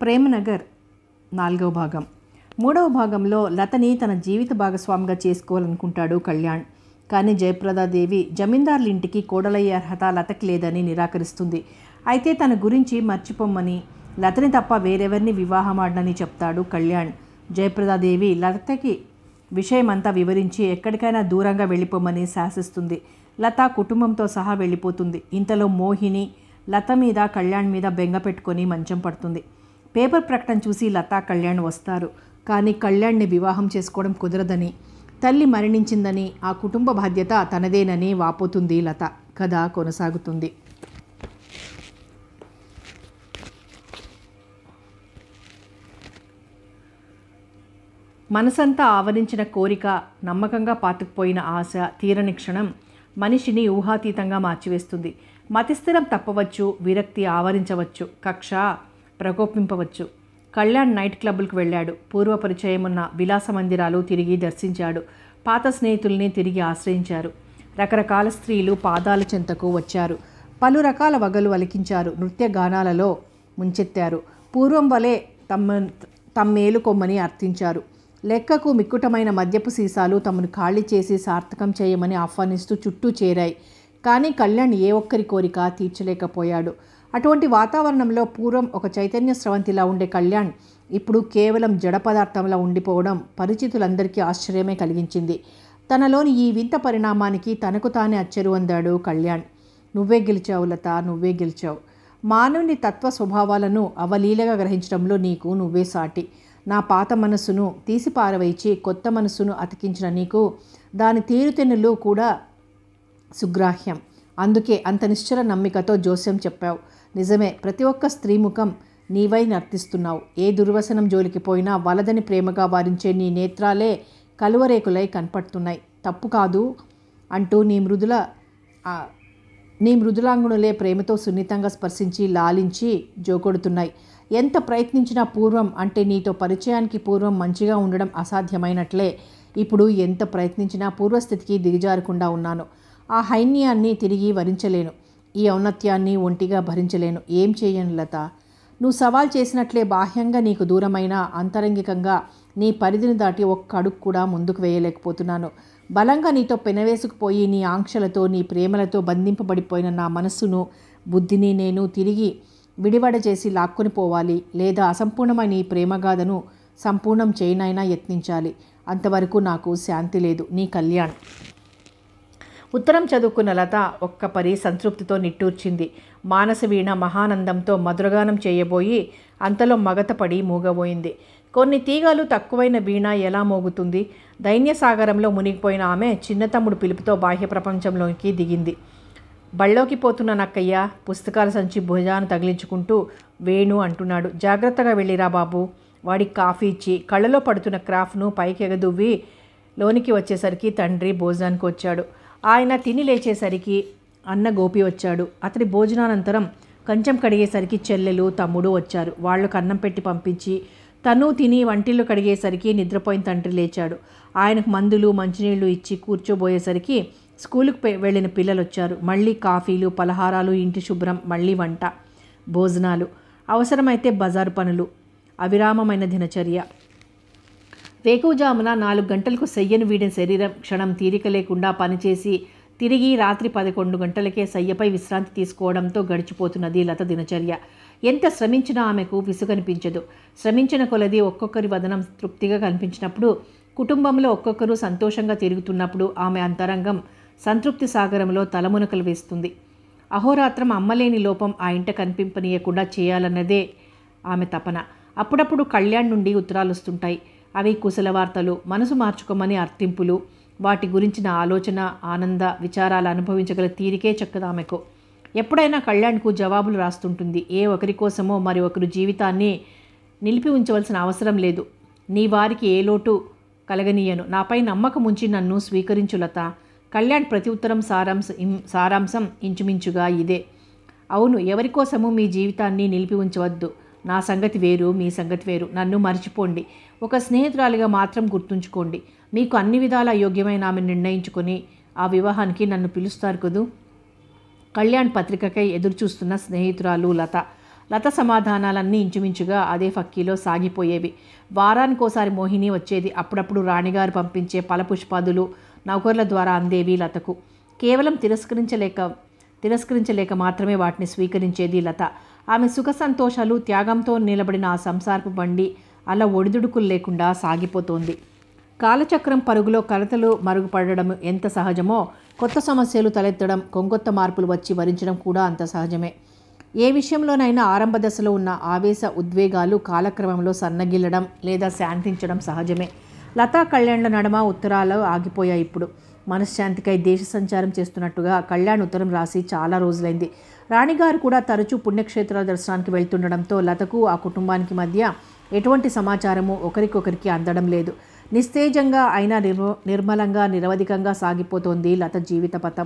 ప్రేమనగర్ నాలుగవ భాగం మూడవ భాగంలో లతని తన జీవిత భాగస్వామిగా చేసుకోవాలనుకుంటాడు కళ్యాణ్ కానీ జయప్రదాదేవి జమీందారుల ఇంటికి కోడలయ్యే అర్హత లతకి లేదని నిరాకరిస్తుంది అయితే తన గురించి మర్చిపోమ్మని లతని తప్ప వేరెవరిని వివాహమాడనని చెప్తాడు కళ్యాణ్ జయప్రదాదేవి లతకి విషయమంతా వివరించి ఎక్కడికైనా దూరంగా వెళ్ళిపోమని శాసిస్తుంది లత కుటుంబంతో సహా వెళ్ళిపోతుంది ఇంతలో మోహిని లత మీద కళ్యాణ్ మీద బెంగ పెట్టుకొని మంచం పడుతుంది పేపర్ ప్రకటన చూసి లత కళ్యాణ్ వస్తారు కానీ కళ్యాణ్ని వివాహం చేసుకోవడం కుదరదని తల్లి మరణించిందని ఆ కుటుంబ బాధ్యత తనదేనని వాపోతుంది లత కథ కొనసాగుతుంది మనసంతా ఆవరించిన కోరిక నమ్మకంగా పాతుకుపోయిన ఆశ తీరని క్షణం మనిషిని ఊహాతీతంగా మార్చివేస్తుంది మతిస్థిరం తప్పవచ్చు విరక్తి ఆవరించవచ్చు కక్ష ప్రకోపింపవచ్చు కళ్యాణ్ నైట్ క్లబ్లకు వెళ్ళాడు పూర్వ పరిచయం ఉన్న విలాస మందిరాలు తిరిగి దర్శించాడు పాత స్నేహితుల్ని తిరిగి ఆశ్రయించారు రకరకాల స్త్రీలు పాదాల చెంతకు వచ్చారు పలు రకాల వగలు వలికించారు నృత్య గానాలలో ముంచెత్తారు పూర్వం వలె తమ్మ తమ్మేలు కొమ్మని అర్థించారు లెక్కకు మిక్కుటమైన మద్యపు సీసాలు తమను ఖాళీ చేసి సార్థకం చేయమని ఆహ్వానిస్తూ చుట్టూ చేరాయి కానీ కళ్యాణ్ ఏ ఒక్కరి కోరిక తీర్చలేకపోయాడు అటువంటి వాతావరణంలో పూర్వం ఒక చైతన్య స్రవంతిలా ఉండే కళ్యాణ్ ఇప్పుడు కేవలం జడ పదార్థంలా ఉండిపోవడం పరిచితులందరికీ ఆశ్చర్యమే కలిగించింది తనలోని ఈ వింత పరిణామానికి తనకు తానే అచ్చరు అందాడు కళ్యాణ్ నువ్వే గెలిచావు లత నువ్వే గెలిచావు మానవుని తత్వ స్వభావాలను అవలీలగా గ్రహించడంలో నీకు నువ్వే సాటి నా పాత మనస్సును తీసి పారవేచి కొత్త మనస్సును అతికించిన నీకు దాని తీరుతెన్నులు కూడా సుగ్రాహ్యం అందుకే అంత నిశ్చల నమ్మికతో జోస్యం చెప్పావు నిజమే ప్రతి ఒక్క స్త్రీ ముఖం నీవై నర్తిస్తున్నావు ఏ దుర్వసనం జోలికి పోయినా వలదని ప్రేమగా వారించే నీ నేత్రాలే కలువరేకులై కనపడుతున్నాయి తప్పు కాదు అంటూ నీ మృదుల ఆ, నీ మృదులాంగుణులే ప్రేమతో సున్నితంగా స్పర్శించి లాలించి జోకొడుతున్నాయి ఎంత ప్రయత్నించినా పూర్వం అంటే నీతో పరిచయానికి పూర్వం మంచిగా ఉండడం అసాధ్యమైనట్లే ఇప్పుడు ఎంత ప్రయత్నించినా పూర్వస్థితికి దిగజారకుండా ఉన్నాను ఆ హైన్యాన్ని తిరిగి వరించలేను ఈ ఔన్నత్యాన్ని ఒంటిగా భరించలేను ఏం చేయను లత నువ్వు సవాల్ చేసినట్లే బాహ్యంగా నీకు దూరమైన అంతరంగికంగా నీ పరిధిని దాటి ఒక్క అడుగు కూడా ముందుకు వేయలేకపోతున్నాను బలంగా నీతో పెనవేసుకుపోయి నీ ఆంక్షలతో నీ ప్రేమలతో బంధింపబడిపోయిన నా మనస్సును బుద్ధిని నేను తిరిగి విడివడ చేసి లాక్కొని పోవాలి లేదా అసంపూర్ణమైన ఈ ప్రేమగాథను సంపూర్ణం చేయనైనా యత్నించాలి అంతవరకు నాకు శాంతి లేదు నీ కళ్యాణ్ ఉత్తరం చదువుకున్న లత ఒక్క పరి సంతృప్తితో నిట్టూర్చింది మానసవీణ మహానందంతో మధురగానం చేయబోయి అంతలో మగతపడి మూగబోయింది కొన్ని తీగలు తక్కువైన వీణ ఎలా మోగుతుంది దైన్యసాగరంలో మునిగిపోయిన ఆమె చిన్న తమ్ముడు పిలుపుతో బాహ్య ప్రపంచంలోకి దిగింది బళ్ళోకి పోతున్న నక్కయ్య పుస్తకాల సంచి భుజాన్ని తగిలించుకుంటూ వేణు అంటున్నాడు జాగ్రత్తగా వెళ్ళిరా బాబు వాడికి కాఫీ ఇచ్చి కళ్ళలో పడుతున్న క్రాఫ్ను పైకి ఎగదువ్వి లోనికి వచ్చేసరికి తండ్రి భోజనానికి వచ్చాడు ఆయన తిని లేచేసరికి అన్న గోపి వచ్చాడు అతడి భోజనానంతరం కంచం కడిగేసరికి చెల్లెలు తమ్ముడు వచ్చారు వాళ్ళకు అన్నం పెట్టి పంపించి తను తిని వంటిల్లు కడిగేసరికి నిద్రపోయిన తండ్రి లేచాడు ఆయనకు మందులు మంచినీళ్లు ఇచ్చి కూర్చోబోయేసరికి స్కూలుకు పె- వెళ్ళిన పిల్లలు వచ్చారు మళ్ళీ కాఫీలు పలహారాలు ఇంటి శుభ్రం మళ్ళీ వంట భోజనాలు అవసరమైతే బజారు పనులు అవిరామమైన దినచర్య వేకువజామున నాలుగు గంటలకు సయ్యను వీడిన శరీరం క్షణం తీరిక లేకుండా పనిచేసి తిరిగి రాత్రి పదకొండు గంటలకే సయ్యపై విశ్రాంతి తీసుకోవడంతో గడిచిపోతున్నది లత దినచర్య ఎంత శ్రమించినా ఆమెకు విసుగనిపించదు శ్రమించిన కొలది ఒక్కొక్కరి వదనం తృప్తిగా కనిపించినప్పుడు కుటుంబంలో ఒక్కొక్కరు సంతోషంగా తిరుగుతున్నప్పుడు ఆమె అంతరంగం సంతృప్తి సాగరంలో తలమునకలు వేస్తుంది అహోరాత్రం అమ్మలేని లోపం ఆ ఇంట కనిపింపనీయకుండా చేయాలన్నదే ఆమె తపన అప్పుడప్పుడు కళ్యాణ్ నుండి ఉత్తరాలు వస్తుంటాయి అవి కుశల వార్తలు మనసు మార్చుకోమని అర్థింపులు వాటి గురించిన ఆలోచన ఆనంద విచారాలు అనుభవించగల తీరికే చక్కదు ఆమెకు ఎప్పుడైనా కళ్యాణ్కు జవాబులు రాస్తుంటుంది ఏ ఒకరి కోసమో మరి ఒకరి జీవితాన్ని నిలిపి ఉంచవలసిన అవసరం లేదు నీ వారికి ఏ లోటు కలగనీయను నాపై నమ్మకం ఉంచి నన్ను స్వీకరించు లత కళ్యాణ్ ప్రతి ఉత్తరం సారాంశ ఇం- సారాంశం ఇంచుమించుగా ఇదే అవును ఎవరి కోసము మీ జీవితాన్ని నిలిపి ఉంచవద్దు నా సంగతి వేరు మీ సంగతి వేరు నన్ను మర్చిపోండి ఒక స్నేహితురాలిగా మాత్రం గుర్తుంచుకోండి మీకు అన్ని విధాల యోగ్యమైన ఆమె నిర్ణయించుకొని ఆ వివాహానికి నన్ను పిలుస్తారు కదూ కళ్యాణ్ పత్రికకై ఎదురుచూస్తున్న స్నేహితురాలు లత లత సమాధానాలన్నీ ఇంచుమించుగా అదే ఫక్కీలో సాగిపోయేవి వారానికోసారి మోహిని వచ్చేది అప్పుడప్పుడు రాణిగారు పంపించే ఫలపుష్పాదులు నౌకర్ల ద్వారా అందేవి లతకు కేవలం తిరస్కరించలేక తిరస్కరించలేక మాత్రమే వాటిని స్వీకరించేది లత ఆమె సుఖ సంతోషాలు త్యాగంతో నిలబడిన ఆ సంసారపు బండి అలా ఒడిదుడుకులు లేకుండా సాగిపోతోంది కాలచక్రం పరుగులో కలతలు మరుగుపడడం ఎంత సహజమో కొత్త సమస్యలు తలెత్తడం కొంగొత్త మార్పులు వచ్చి వరించడం కూడా అంత సహజమే ఏ విషయంలోనైనా ఆరంభ దశలో ఉన్న ఆవేశ ఉద్వేగాలు కాలక్రమంలో సన్నగిల్లడం లేదా శాంతించడం సహజమే లతా కళ్యాణ్ల నడమ ఉత్తరాలు ఆగిపోయాయి ఇప్పుడు మనశ్శాంతికై దేశ సంచారం చేస్తున్నట్టుగా కళ్యాణ్ ఉత్తరం రాసి చాలా రోజులైంది రాణిగారు కూడా తరచూ పుణ్యక్షేత్రాల దర్శనానికి వెళ్తుండడంతో లతకు ఆ కుటుంబానికి మధ్య ఎటువంటి సమాచారము ఒకరికొకరికి అందడం లేదు నిస్తేజంగా అయినా నిర్మ నిర్మలంగా నిరవధికంగా సాగిపోతోంది లత జీవిత పథం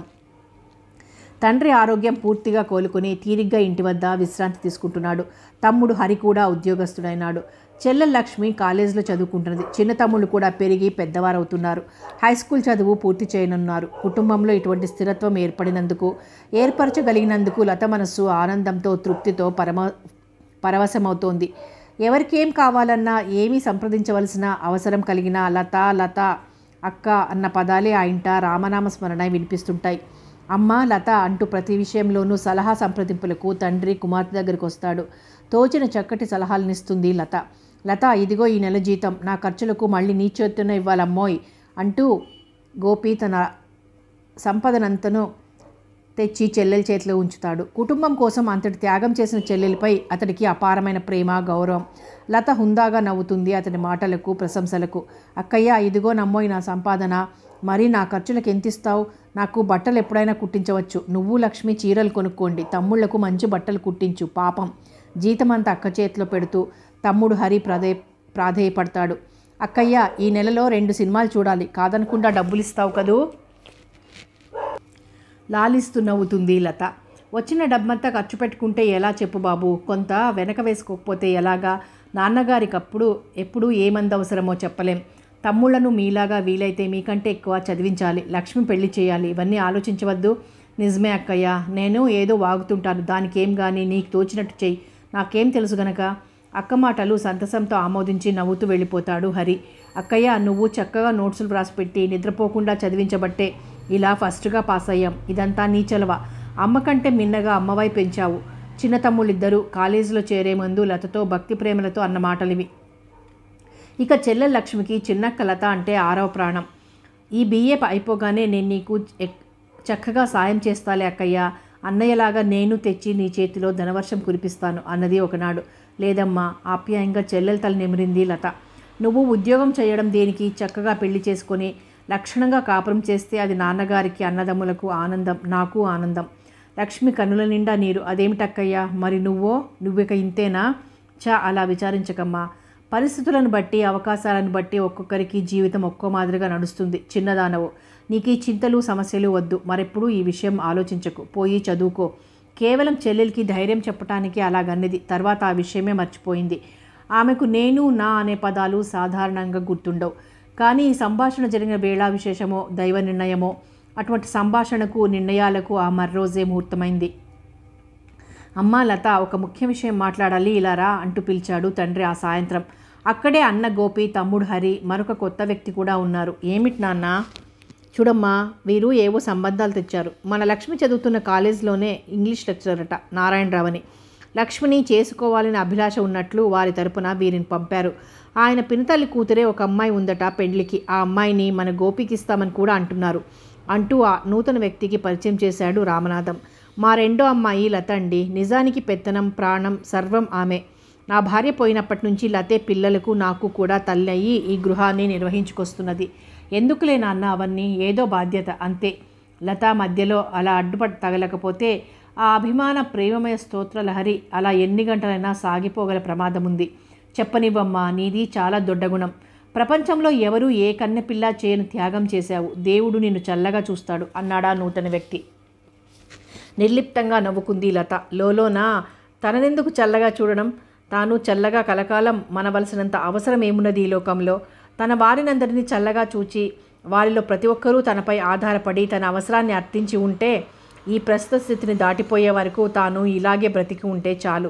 తండ్రి ఆరోగ్యం పూర్తిగా కోలుకొని తీరిగ్గా ఇంటి వద్ద విశ్రాంతి తీసుకుంటున్నాడు తమ్ముడు హరి కూడా ఉద్యోగస్తుడైనాడు చెల్లెల లక్ష్మి కాలేజీలో చదువుకుంటున్నది చిన్న తమ్ముళ్ళు కూడా పెరిగి పెద్దవారవుతున్నారు హై స్కూల్ చదువు పూర్తి చేయనున్నారు కుటుంబంలో ఇటువంటి స్థిరత్వం ఏర్పడినందుకు ఏర్పరచగలిగినందుకు లత మనస్సు ఆనందంతో తృప్తితో పరమ పరవశమవుతోంది ఎవరికేం కావాలన్నా ఏమీ సంప్రదించవలసిన అవసరం కలిగిన లత లత అక్క అన్న పదాలే ఆ ఇంట రామనామ స్మరణ వినిపిస్తుంటాయి అమ్మ లత అంటూ ప్రతి విషయంలోనూ సలహా సంప్రదింపులకు తండ్రి కుమార్తె దగ్గరికి వస్తాడు తోచిన చక్కటి సలహాలనిస్తుంది లత లత ఇదిగో ఈ నెల జీతం నా ఖర్చులకు మళ్ళీ నీ చేతున ఇవ్వాలమ్మోయ్ అంటూ గోపి తన సంపదనంతను తెచ్చి చెల్లెల చేతిలో ఉంచుతాడు కుటుంబం కోసం అంతటి త్యాగం చేసిన చెల్లెలపై అతడికి అపారమైన ప్రేమ గౌరవం లత హుందాగా నవ్వుతుంది అతని మాటలకు ప్రశంసలకు అక్కయ్య ఇదిగో నమ్మోయి నా సంపాదన మరి నా ఖర్చులకు ఎంత ఇస్తావు నాకు బట్టలు ఎప్పుడైనా కుట్టించవచ్చు నువ్వు లక్ష్మి చీరలు కొనుక్కోండి తమ్ముళ్లకు మంచి బట్టలు కుట్టించు పాపం జీతమంతా అక్క చేతిలో పెడుతూ తమ్ముడు హరి ప్రాధే ప్రాధేయపడతాడు అక్కయ్య ఈ నెలలో రెండు సినిమాలు చూడాలి కాదనకుండా డబ్బులు ఇస్తావు కదూ లాలిస్తూ నవ్వుతుంది లత వచ్చిన డబ్బంతా ఖర్చు పెట్టుకుంటే ఎలా చెప్పు బాబు కొంత వెనక వేసుకోకపోతే ఎలాగా నాన్నగారికి అప్పుడు ఎప్పుడు ఏమంది అవసరమో చెప్పలేం తమ్ముళ్లను మీలాగా వీలైతే మీకంటే ఎక్కువ చదివించాలి లక్ష్మి పెళ్లి చేయాలి ఇవన్నీ ఆలోచించవద్దు నిజమే అక్కయ్య నేను ఏదో వాగుతుంటాను దానికి ఏం కానీ నీకు తోచినట్టు చెయ్యి నాకేం తెలుసు గనక అక్క మాటలు సంతసంతో ఆమోదించి నవ్వుతూ వెళ్ళిపోతాడు హరి అక్కయ్య నువ్వు చక్కగా నోట్సులు రాసిపెట్టి నిద్రపోకుండా చదివించబట్టే ఇలా ఫస్ట్గా పాస్ అయ్యాం ఇదంతా నీ చలవ అమ్మ కంటే మిన్నగా అమ్మవై పెంచావు చిన్న తమ్ముళ్ళిద్దరూ కాలేజీలో చేరే ముందు లతతో భక్తి ప్రేమలతో అన్న మాటలివి ఇక చెల్లెల లక్ష్మికి చిన్నక్క లత అంటే ఆరవ ప్రాణం ఈ బిఏ అయిపోగానే నేను నీకు ఎక్- చక్కగా సాయం చేస్తాలే అక్కయ్య అన్నయ్యలాగా నేను తెచ్చి నీ చేతిలో ధనవర్షం కురిపిస్తాను అన్నది ఒకనాడు లేదమ్మా ఆప్యాయంగా చెల్లెల తల నిమిరింది లత నువ్వు ఉద్యోగం చేయడం దేనికి చక్కగా పెళ్లి చేసుకొని లక్షణంగా కాపురం చేస్తే అది నాన్నగారికి అన్నదమ్ములకు ఆనందం నాకు ఆనందం లక్ష్మి కన్నుల నిండా నీరు అదేమిటక్కయ్యా మరి నువ్వో నువ్విక ఇంతేనా చా అలా విచారించకమ్మా పరిస్థితులను బట్టి అవకాశాలను బట్టి ఒక్కొక్కరికి జీవితం ఒక్కో మాదిరిగా నడుస్తుంది చిన్నదానవు నీకు ఈ చింతలు సమస్యలు వద్దు మరెప్పుడు ఈ విషయం ఆలోచించకు పోయి చదువుకో కేవలం చెల్లెలకి ధైర్యం చెప్పటానికి అలాగన్నది తర్వాత ఆ విషయమే మర్చిపోయింది ఆమెకు నేను నా అనే పదాలు సాధారణంగా గుర్తుండవు కానీ ఈ సంభాషణ జరిగిన వేళ విశేషమో దైవ నిర్ణయమో అటువంటి సంభాషణకు నిర్ణయాలకు ఆ మర్రోజే ముహూర్తమైంది అమ్మా లత ఒక ముఖ్య విషయం మాట్లాడాలి ఇలా రా అంటూ పిలిచాడు తండ్రి ఆ సాయంత్రం అక్కడే అన్న గోపి తమ్ముడు హరి మరొక కొత్త వ్యక్తి కూడా ఉన్నారు ఏమిటి నాన్న చూడమ్మా వీరు ఏవో సంబంధాలు తెచ్చారు మన లక్ష్మి చదువుతున్న కాలేజీలోనే ఇంగ్లీష్ లెక్చరర్ అట నారాయణరావు అని లక్ష్మిని చేసుకోవాలని అభిలాష ఉన్నట్లు వారి తరపున వీరిని పంపారు ఆయన పినతల్లి కూతురే ఒక అమ్మాయి ఉందట పెళ్లికి ఆ అమ్మాయిని మన గోపికి ఇస్తామని కూడా అంటున్నారు అంటూ ఆ నూతన వ్యక్తికి పరిచయం చేశాడు రామనాథం మా రెండో అమ్మాయి లత అండి నిజానికి పెత్తనం ప్రాణం సర్వం ఆమె నా భార్య పోయినప్పటి నుంచి లతే పిల్లలకు నాకు కూడా తల్లి అయ్యి ఈ గృహాన్ని నిర్వహించుకొస్తున్నది ఎందుకులే నాన్న అవన్నీ ఏదో బాధ్యత అంతే లత మధ్యలో అలా అడ్డుపడి తగలకపోతే ఆ అభిమాన ప్రేమమయ స్తోత్ర లహరి అలా ఎన్ని గంటలైనా సాగిపోగల ప్రమాదం ఉంది చెప్పనివ్వమ్మా నీది చాలా దొడ్డ గుణం ప్రపంచంలో ఎవరూ ఏ కన్నెపిల్ల చేయని త్యాగం చేశావు దేవుడు నిన్ను చల్లగా చూస్తాడు అన్నాడా నూతన వ్యక్తి నిర్లిప్తంగా నవ్వుకుంది లత లోలోన తననెందుకు చల్లగా చూడడం తాను చల్లగా కలకాలం మనవలసినంత అవసరం ఏమున్నది ఈ లోకంలో తన వారినందరినీ చల్లగా చూచి వారిలో ప్రతి ఒక్కరూ తనపై ఆధారపడి తన అవసరాన్ని అర్థించి ఉంటే ఈ ప్రస్తుత స్థితిని దాటిపోయే వరకు తాను ఇలాగే బ్రతికి ఉంటే చాలు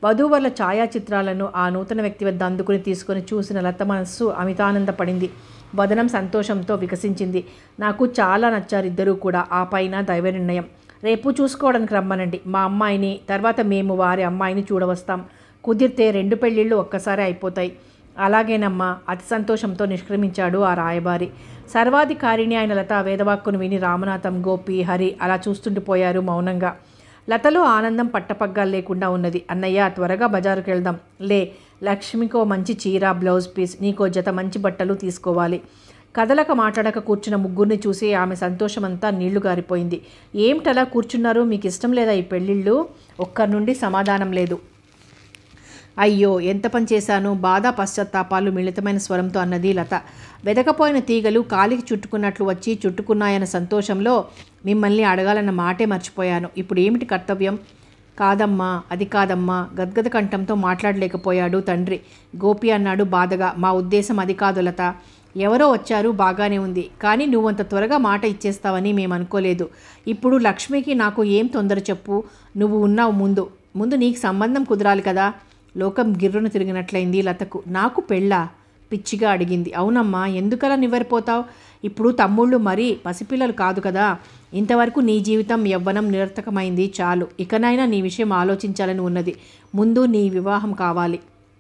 వధూవరుల ఛాయాచిత్రాలను ఆ నూతన వ్యక్తి వద్ద అందుకుని తీసుకొని చూసిన లత మనస్సు అమితానందపడింది వదనం సంతోషంతో వికసించింది నాకు చాలా నచ్చారు ఇద్దరూ కూడా ఆ పైన దైవ నిర్ణయం రేపు చూసుకోవడానికి రమ్మనండి మా అమ్మాయిని తర్వాత మేము వారి అమ్మాయిని చూడవస్తాం కుదిరితే రెండు పెళ్ళిళ్ళు ఒక్కసారి అయిపోతాయి అలాగేనమ్మా అతి సంతోషంతో నిష్క్రమించాడు ఆ రాయబారి సర్వాధికారిణి ఆయన లత వేదవాక్కును విని రామనాథం గోపి హరి అలా చూస్తుండిపోయారు మౌనంగా లతలో ఆనందం పట్టపగ్గాలు లేకుండా ఉన్నది అన్నయ్య త్వరగా బజారుకు వెళ్దాం లే లక్ష్మికో మంచి చీర బ్లౌజ్ పీస్ నీకో జత మంచి బట్టలు తీసుకోవాలి కదలక మాట్లాడక కూర్చున్న ముగ్గురిని చూసి ఆమె సంతోషమంతా నీళ్లు గారిపోయింది ఏమిటలా కూర్చున్నారు మీకు ఇష్టం లేదా ఈ పెళ్ళిళ్ళు ఒక్కరి నుండి సమాధానం లేదు అయ్యో ఎంత పని చేశాను బాధ పశ్చాత్తాపాలు మిళితమైన స్వరంతో అన్నది లత వెదకపోయిన తీగలు కాలికి చుట్టుకున్నట్లు వచ్చి చుట్టుకున్నాయన్న సంతోషంలో మిమ్మల్ని అడగాలన్న మాటే మర్చిపోయాను ఇప్పుడు ఏమిటి కర్తవ్యం కాదమ్మా అది కాదమ్మా గద్గద కంఠంతో మాట్లాడలేకపోయాడు తండ్రి గోపి అన్నాడు బాధగా మా ఉద్దేశం అది కాదు లత ఎవరో వచ్చారు బాగానే ఉంది కానీ నువ్వంత త్వరగా మాట ఇచ్చేస్తావని మేము అనుకోలేదు ఇప్పుడు లక్ష్మికి నాకు ఏం తొందర చెప్పు నువ్వు ఉన్నావు ముందు ముందు నీకు సంబంధం కుదరాలి కదా లోకం గిర్రున తిరిగినట్లయింది లతకు నాకు పెళ్ళా పిచ్చిగా అడిగింది అవునమ్మా ఎందుకలా నివ్వరిపోతావు ఇప్పుడు తమ్ముళ్ళు మరీ పసిపిల్లలు కాదు కదా ఇంతవరకు నీ జీవితం యవ్వనం నిరర్థకమైంది చాలు ఇకనైనా నీ విషయం ఆలోచించాలని ఉన్నది ముందు నీ వివాహం కావాలి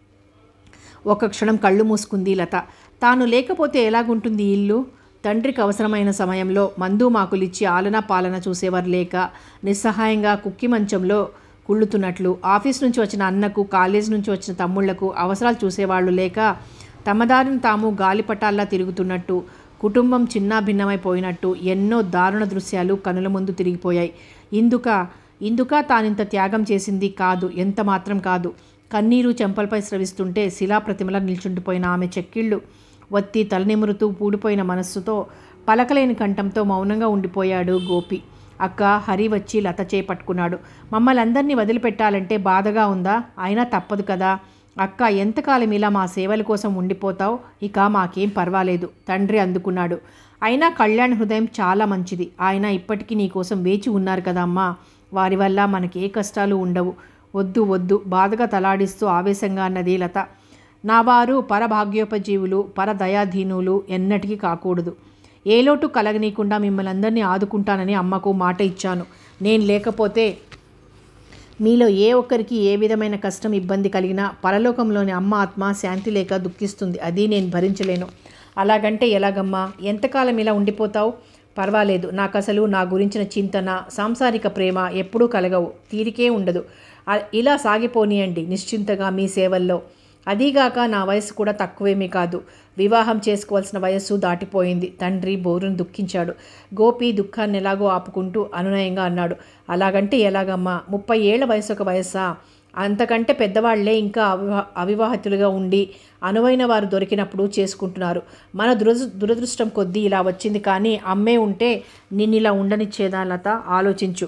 ఒక క్షణం కళ్ళు మూసుకుంది లత తాను లేకపోతే ఎలాగుంటుంది ఈ ఇల్లు తండ్రికి అవసరమైన సమయంలో మందు మాకులిచ్చి ఆలన పాలన చూసేవారు లేక నిస్సహాయంగా కుక్కి మంచంలో కుళ్ళుతున్నట్లు ఆఫీస్ నుంచి వచ్చిన అన్నకు కాలేజ్ నుంచి వచ్చిన తమ్ముళ్లకు అవసరాలు చూసేవాళ్ళు లేక తమ దారిని తాము గాలిపటాల్లా తిరుగుతున్నట్టు కుటుంబం చిన్నా భిన్నమైపోయినట్టు ఎన్నో దారుణ దృశ్యాలు కనుల ముందు తిరిగిపోయాయి ఇందుక ఇందుక తానింత త్యాగం చేసింది కాదు ఎంత మాత్రం కాదు కన్నీరు చెంపలపై స్రవిస్తుంటే శిలాప్రతిమలా నిల్చుండిపోయిన ఆమె చెక్కిళ్ళు వత్తి తలనిమురుతూ పూడిపోయిన మనస్సుతో పలకలేని కంఠంతో మౌనంగా ఉండిపోయాడు గోపి అక్క హరి వచ్చి లత చేపట్టుకున్నాడు మమ్మల్ని అందరినీ వదిలిపెట్టాలంటే బాధగా ఉందా అయినా తప్పదు కదా అక్క ఎంతకాలం ఇలా మా సేవల కోసం ఉండిపోతావు ఇక మాకేం పర్వాలేదు తండ్రి అందుకున్నాడు అయినా కళ్యాణ్ హృదయం చాలా మంచిది ఆయన ఇప్పటికీ నీ కోసం వేచి ఉన్నారు కదా అమ్మా వారి వల్ల మనకి ఏ కష్టాలు ఉండవు వద్దు వద్దు బాధగా తలాడిస్తూ ఆవేశంగా అన్నది లత నా వారు పరభాగ్యోపజీవులు పరదయాధీనులు ఎన్నటికీ కాకూడదు ఏ లోటు కలగనీయకుండా మిమ్మల్ని అందరినీ ఆదుకుంటానని అమ్మకు మాట ఇచ్చాను నేను లేకపోతే మీలో ఏ ఒక్కరికి ఏ విధమైన కష్టం ఇబ్బంది కలిగినా పరలోకంలోని అమ్మ ఆత్మ శాంతి లేక దుఃఖిస్తుంది అది నేను భరించలేను అలాగంటే ఎలాగమ్మా ఎంతకాలం ఇలా ఉండిపోతావు పర్వాలేదు నాకు అసలు నా గురించిన చింతన సాంసారిక ప్రేమ ఎప్పుడూ కలగవు తీరికే ఉండదు ఆ- ఇలా సాగిపోనీయండి నిశ్చింతగా మీ సేవల్లో అదీగాక నా వయసు కూడా తక్కువేమీ కాదు వివాహం చేసుకోవాల్సిన వయస్సు దాటిపోయింది తండ్రి బోరును దుఃఖించాడు గోపి దుఃఖాన్ని ఎలాగో ఆపుకుంటూ అనునయంగా అన్నాడు అలాగంటే ఎలాగమ్మా ముప్పై ఏళ్ల వయసు ఒక వయస్సా అంతకంటే పెద్దవాళ్లే ఇంకా అవివా అవివాహితులుగా ఉండి అనువైన వారు దొరికినప్పుడు చేసుకుంటున్నారు మన దురదృ దురదృష్టం కొద్దీ ఇలా వచ్చింది కానీ అమ్మే ఉంటే నిన్ను ఇలా ఉండనిచ్చేదా లత ఆలోచించు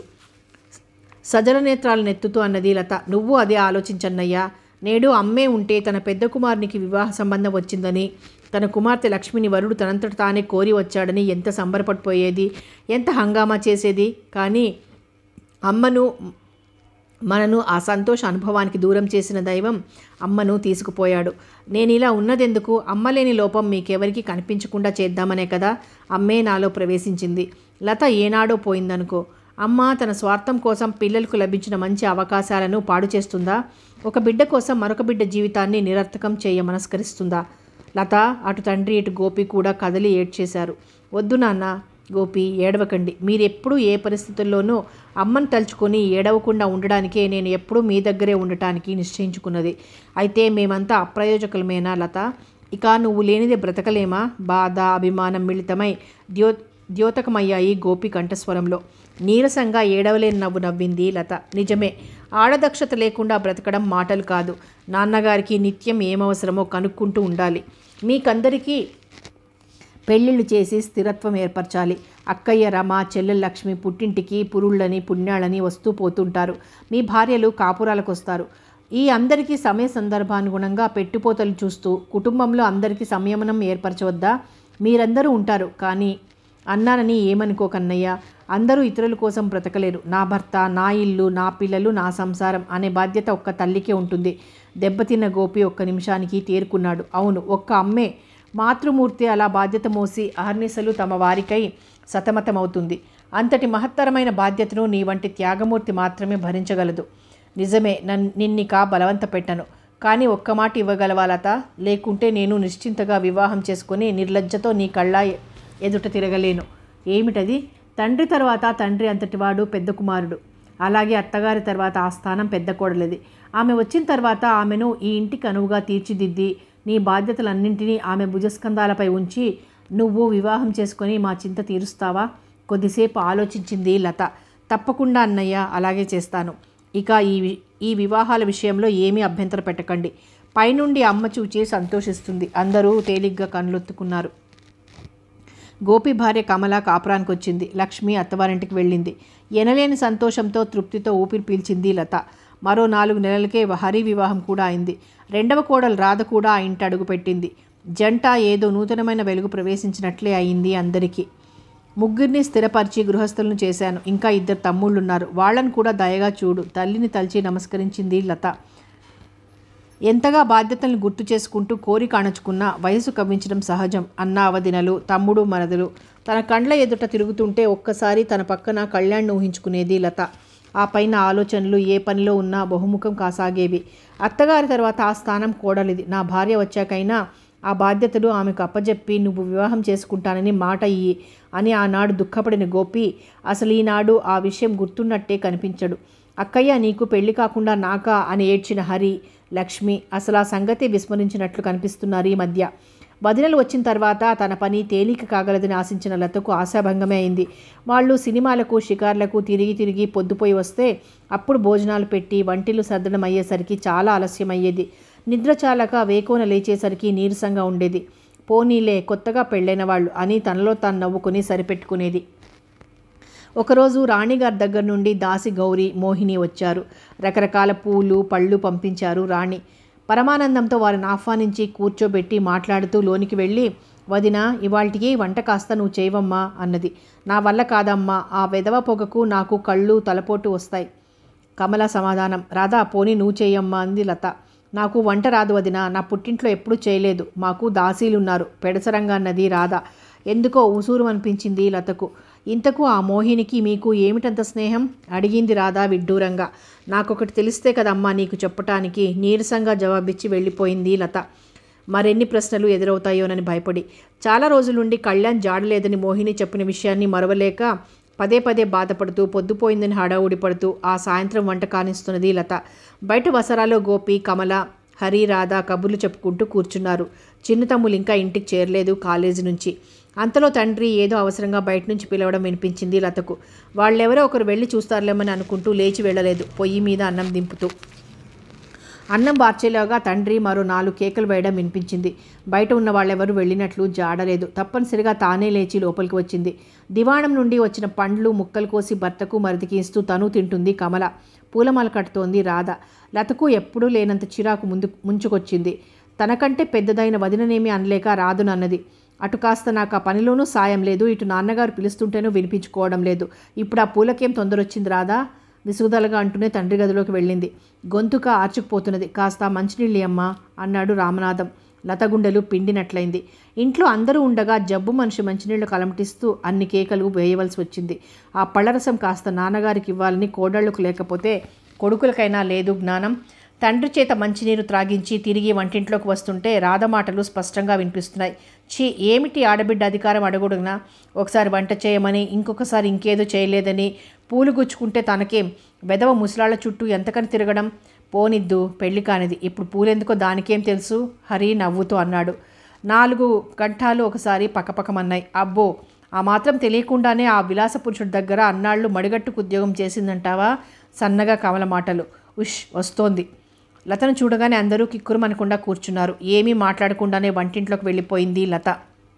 సజల నేత్రాలను ఎత్తుతూ అన్నది లత నువ్వు అదే ఆలోచించన్నయ్యా నేడు అమ్మే ఉంటే తన పెద్ద కుమారునికి వివాహ సంబంధం వచ్చిందని తన కుమార్తె లక్ష్మిని వరుడు తనంతట తానే కోరి వచ్చాడని ఎంత సంబరపడిపోయేది ఎంత హంగామా చేసేది కానీ అమ్మను మనను ఆ సంతోష అనుభవానికి దూరం చేసిన దైవం అమ్మను తీసుకుపోయాడు నేను ఇలా ఉన్నదెందుకు అమ్మ లేని లోపం మీకెవరికి కనిపించకుండా చేద్దామనే కదా అమ్మే నాలో ప్రవేశించింది లత ఏనాడో పోయిందనుకో అమ్మ తన స్వార్థం కోసం పిల్లలకు లభించిన మంచి అవకాశాలను పాడు చేస్తుందా ఒక బిడ్డ కోసం మరొక బిడ్డ జీవితాన్ని నిరర్థకం చేయ మనస్కరిస్తుందా లత అటు తండ్రి ఇటు గోపి కూడా కదలి ఏడ్చేశారు వద్దు నాన్న గోపి ఏడవకండి మీరెప్పుడూ ఏ పరిస్థితుల్లోనూ అమ్మను తలుచుకొని ఏడవకుండా ఉండడానికే నేను ఎప్పుడూ మీ దగ్గరే ఉండటానికి నిశ్చయించుకున్నది అయితే మేమంతా అప్రయోజకులమేనా లత ఇక నువ్వు లేనిదే బ్రతకలేమా బాధ అభిమానం మిళితమై ద్యో ద్యోతకమయ్యాయి గోపి కంఠస్వరంలో నీరసంగా ఏడవలేని నవ్వు నవ్వింది లత నిజమే ఆడదక్షత లేకుండా బ్రతకడం మాటలు కాదు నాన్నగారికి నిత్యం ఏమవసరమో కనుక్కుంటూ ఉండాలి మీకందరికీ పెళ్ళిళ్ళు చేసి స్థిరత్వం ఏర్పరచాలి అక్కయ్య రమ చెల్లెలు లక్ష్మి పుట్టింటికి పురుళ్ళని పుణ్యాలని వస్తూ పోతుంటారు మీ భార్యలు కాపురాలకు వస్తారు ఈ అందరికీ సమయ సందర్భానుగుణంగా పెట్టుపోతలు చూస్తూ కుటుంబంలో అందరికీ సంయమనం ఏర్పరచవద్దా మీరందరూ ఉంటారు కానీ అన్నానని ఏమనుకోకన్నయ్య అందరూ ఇతరుల కోసం బ్రతకలేరు నా భర్త నా ఇల్లు నా పిల్లలు నా సంసారం అనే బాధ్యత ఒక్క తల్లికే ఉంటుంది దెబ్బతిన్న గోపి ఒక్క నిమిషానికి తేరుకున్నాడు అవును ఒక్క అమ్మే మాతృమూర్తి అలా బాధ్యత మోసి అహర్నిశలు తమ వారికై సతమతమవుతుంది అంతటి మహత్తరమైన బాధ్యతను నీ వంటి త్యాగమూర్తి మాత్రమే భరించగలదు నిజమే నన్ నిన్నిక బలవంత పెట్టను కానీ ఒక్క మాట ఇవ్వగలవా లత లేకుంటే నేను నిశ్చింతగా వివాహం చేసుకుని నిర్లజ్జతో నీ కళ్ళ ఎదుట తిరగలేను ఏమిటది తండ్రి తర్వాత తండ్రి అంతటివాడు పెద్ద కుమారుడు అలాగే అత్తగారి తర్వాత ఆ స్థానం పెద్ద కోడలిది ఆమె వచ్చిన తర్వాత ఆమెను ఈ ఇంటికి అనువుగా తీర్చిదిద్ది నీ బాధ్యతలన్నింటినీ ఆమె భుజస్కంధాలపై ఉంచి నువ్వు వివాహం చేసుకొని మా చింత తీరుస్తావా కొద్దిసేపు ఆలోచించింది లత తప్పకుండా అన్నయ్య అలాగే చేస్తాను ఇక ఈ వి- ఈ వివాహాల విషయంలో ఏమీ అభ్యంతర పెట్టకండి పైనుండి అమ్మ చూచి సంతోషిస్తుంది అందరూ తేలిగ్గా కళ్ళొత్తుకున్నారు గోపి భార్య కమల కాపురానికి వచ్చింది లక్ష్మి అత్తవారింటికి వెళ్ళింది ఎనలేని సంతోషంతో తృప్తితో ఊపిరి పీల్చింది లత మరో నాలుగు నెలలకే హరి వివాహం కూడా అయింది రెండవ కోడలు రాధ కూడా ఆ ఇంటి అడుగుపెట్టింది జంట ఏదో నూతనమైన వెలుగు ప్రవేశించినట్లే అయింది అందరికీ ముగ్గురిని స్థిరపరిచి గృహస్థులను చేశాను ఇంకా ఇద్దరు తమ్ముళ్ళున్నారు వాళ్ళని కూడా దయగా చూడు తల్లిని తలిచి నమస్కరించింది లత ఎంతగా బాధ్యతలను గుర్తు చేసుకుంటూ కోరిక అణచుకున్న వయసు కవ్వించడం సహజం అన్న అవదినలు తమ్ముడు మరదలు తన కండ్ల ఎదుట తిరుగుతుంటే ఒక్కసారి తన పక్కన కళ్యాణ్ ఊహించుకునేది లత ఆ పైన ఆలోచనలు ఏ పనిలో ఉన్నా బహుముఖం కాసాగేవి అత్తగారి తర్వాత ఆ స్థానం కోడలిది నా భార్య వచ్చాకైనా ఆ బాధ్యతలు ఆమెకు అప్పజెప్పి నువ్వు వివాహం చేసుకుంటానని మాట ఇయ్యి అని ఆనాడు దుఃఖపడిన గోపి అసలు ఈనాడు ఆ విషయం గుర్తున్నట్టే కనిపించడు అక్కయ్య నీకు పెళ్లి కాకుండా నాకా అని ఏడ్చిన హరి లక్ష్మి అసలు ఆ సంగతి విస్మరించినట్లు కనిపిస్తున్నారు ఈ మధ్య వదినలు వచ్చిన తర్వాత తన పని తేలిక కాగలదని ఆశించిన లతకు ఆశాభంగమే అయింది వాళ్ళు సినిమాలకు షికార్లకు తిరిగి తిరిగి పొద్దుపోయి వస్తే అప్పుడు భోజనాలు పెట్టి వంటిలు సర్దడం అయ్యేసరికి చాలా ఆలస్యం అయ్యేది నిద్ర చాలక వేకోన లేచేసరికి నీరసంగా ఉండేది పోనీలే కొత్తగా పెళ్ళైన వాళ్ళు అని తనలో తాను నవ్వుకుని సరిపెట్టుకునేది ఒకరోజు రాణిగారి దగ్గర నుండి దాసి గౌరి మోహిని వచ్చారు రకరకాల పూలు పళ్ళు పంపించారు రాణి పరమానందంతో వారిని ఆహ్వానించి కూర్చోబెట్టి మాట్లాడుతూ లోనికి వెళ్ళి వదిన ఇవాళకి వంట కాస్త నువ్వు చేయవమ్మా అన్నది నా వల్ల కాదమ్మా ఆ వెదవ పొగకు నాకు కళ్ళు తలపోటు వస్తాయి కమల సమాధానం రాధా పోనీ నువ్వు చేయమ్మా అంది లత నాకు వంట రాదు వదిన నా పుట్టింట్లో ఎప్పుడూ చేయలేదు మాకు దాసీలున్నారు పెడసరంగా అన్నది రాధ ఎందుకో ఉసూరు అనిపించింది లతకు ఇంతకు ఆ మోహినికి మీకు ఏమిటంత స్నేహం అడిగింది రాధా విడ్డూరంగా నాకొకటి తెలిస్తే కదమ్మా నీకు చెప్పటానికి నీరసంగా జవాబిచ్చి వెళ్ళిపోయింది లత మరెన్ని ప్రశ్నలు ఎదురవుతాయోనని భయపడి చాలా రోజుల నుండి కళ్యాణ్ జాడలేదని మోహిని చెప్పిన విషయాన్ని మరవలేక పదే పదే బాధపడుతూ పొద్దుపోయిందని హడావుడి పడుతూ ఆ సాయంత్రం వంట కానిస్తున్నది లత బయట వసరాలో గోపి కమల హరి రాధ కబుర్లు చెప్పుకుంటూ కూర్చున్నారు చిన్న తమ్ములు ఇంకా ఇంటికి చేరలేదు కాలేజీ నుంచి అంతలో తండ్రి ఏదో అవసరంగా బయట నుంచి పిలవడం వినిపించింది లతకు వాళ్ళెవరో ఒకరు వెళ్ళి చూస్తారులేమని అనుకుంటూ లేచి వెళ్ళలేదు పొయ్యి మీద అన్నం దింపుతూ అన్నం బార్చేలాగా తండ్రి మరో నాలుగు కేకలు వేయడం వినిపించింది బయట ఉన్న వాళ్ళెవరూ వెళ్ళినట్లు జాడలేదు తప్పనిసరిగా తానే లేచి లోపలికి వచ్చింది దివాణం నుండి వచ్చిన పండ్లు ముక్కలు కోసి భర్తకు మరిదికి ఇస్తూ తను తింటుంది కమల పూలమాల కట్టుతోంది రాధ లతకు ఎప్పుడూ లేనంత చిరాకు ముందు ముంచుకొచ్చింది తనకంటే పెద్దదైన వదిననేమి అనలేక రాదునన్నది అటు కాస్త నాకు ఆ పనిలోనూ సాయం లేదు ఇటు నాన్నగారు పిలుస్తుంటేనూ వినిపించుకోవడం లేదు ఇప్పుడు ఆ పూలకేం తొందర వచ్చింది రాదా విసుగుదలగా అంటూనే తండ్రి గదిలోకి వెళ్ళింది గొంతుక ఆర్చుకుపోతున్నది కాస్త మంచినీళ్ళు అమ్మా అన్నాడు రామనాథం లతగుండెలు పిండినట్లయింది ఇంట్లో అందరూ ఉండగా జబ్బు మనిషి మంచినీళ్లు కలమటిస్తూ అన్ని కేకలు వేయవలసి వచ్చింది ఆ పళ్ళరసం కాస్త నాన్నగారికి ఇవ్వాలని కోడళ్లకు లేకపోతే కొడుకులకైనా లేదు జ్ఞానం తండ్రి చేత మంచినీరు త్రాగించి తిరిగి వంటింట్లోకి వస్తుంటే రాధ మాటలు స్పష్టంగా వినిపిస్తున్నాయి ఛీ ఏమిటి ఆడబిడ్డ అధికారం అడగడుగునా ఒకసారి వంట చేయమని ఇంకొకసారి ఇంకేదో చేయలేదని పూలు గుచ్చుకుంటే తనకేం వెదవ ముసలాళ్ళ చుట్టూ ఎంతకని తిరగడం పోనిద్దు పెళ్లి కానిది ఇప్పుడు పూలెందుకో దానికేం తెలుసు హరి నవ్వుతూ అన్నాడు నాలుగు గంటలు ఒకసారి పక్కపక్కమన్నాయి అబ్బో ఆ మాత్రం తెలియకుండానే ఆ విలాస పురుషుడి దగ్గర అన్నాళ్ళు మడిగట్టుకు ఉద్యోగం చేసిందంటావా సన్నగా కమల మాటలు ఉష్ వస్తోంది లతను చూడగానే అందరూ కిక్కురుమనకుండా కూర్చున్నారు ఏమీ మాట్లాడకుండానే వంటింట్లోకి వెళ్ళిపోయింది లత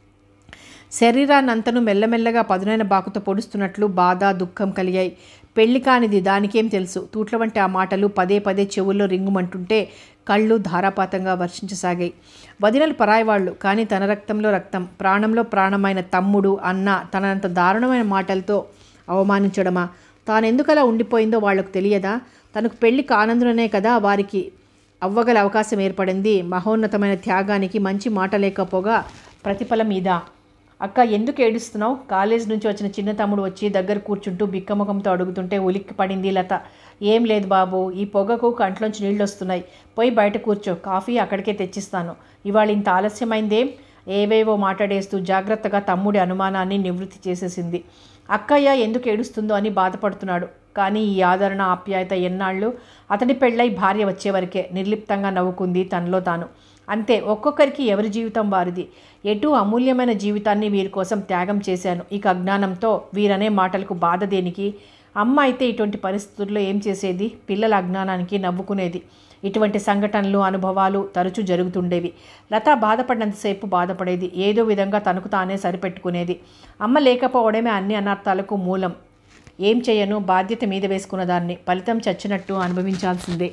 శరీరాన్నంతను మెల్లమెల్లగా పదునైన బాకుతో పొడుస్తున్నట్లు బాధ దుఃఖం కలిగాయి పెళ్లి కానిది దానికేం తెలుసు తూట్ల వంటి ఆ మాటలు పదే పదే చెవుల్లో రింగుమంటుంటే కళ్ళు ధారాపాతంగా వర్షించసాగాయి వదినలు పరాయివాళ్ళు కానీ తన రక్తంలో రక్తం ప్రాణంలో ప్రాణమైన తమ్ముడు అన్న తనంత దారుణమైన మాటలతో అవమానించడమా తానెందుకు అలా ఉండిపోయిందో వాళ్లకు తెలియదా తనకు పెళ్లి కానందుననే కదా వారికి అవ్వగల అవకాశం ఏర్పడింది మహోన్నతమైన త్యాగానికి మంచి మాట లేకపోగా ప్రతిఫలం ఇదా అక్క ఎందుకు ఏడుస్తున్నావు కాలేజ్ నుంచి వచ్చిన చిన్న తమ్ముడు వచ్చి దగ్గర కూర్చుంటూ బిక్కముఖంతో అడుగుతుంటే ఉలిక్కి పడింది లత ఏం లేదు బాబు ఈ పొగకు కంట్లోంచి నీళ్ళు వస్తున్నాయి పోయి బయట కూర్చో కాఫీ అక్కడికే తెచ్చిస్తాను ఇవాళ ఇంత ఆలస్యమైందేం ఏవేవో మాట్లాడేస్తూ జాగ్రత్తగా తమ్ముడి అనుమానాన్ని నివృత్తి చేసేసింది అక్కయ్య ఎందుకు ఏడుస్తుందో అని బాధపడుతున్నాడు కానీ ఈ ఆదరణ ఆప్యాయత ఎన్నాళ్ళు అతడి పెళ్ళై భార్య వచ్చే వరకే నిర్లిప్తంగా నవ్వుకుంది తనలో తాను అంతే ఒక్కొక్కరికి ఎవరి జీవితం వారిది ఎటు అమూల్యమైన జీవితాన్ని వీరి కోసం త్యాగం చేశాను ఇక అజ్ఞానంతో వీరనే మాటలకు బాధ దేనికి అమ్మ అయితే ఇటువంటి పరిస్థితుల్లో ఏం చేసేది పిల్లల అజ్ఞానానికి నవ్వుకునేది ఇటువంటి సంఘటనలు అనుభవాలు తరచూ జరుగుతుండేవి లత బాధపడినంతసేపు బాధపడేది ఏదో విధంగా తనకు తానే సరిపెట్టుకునేది అమ్మ లేకపోవడమే అన్ని అనర్థాలకు మూలం ఏం చేయను బాధ్యత మీద వేసుకున్న దాన్ని ఫలితం చచ్చినట్టు అనుభవించాల్సిందే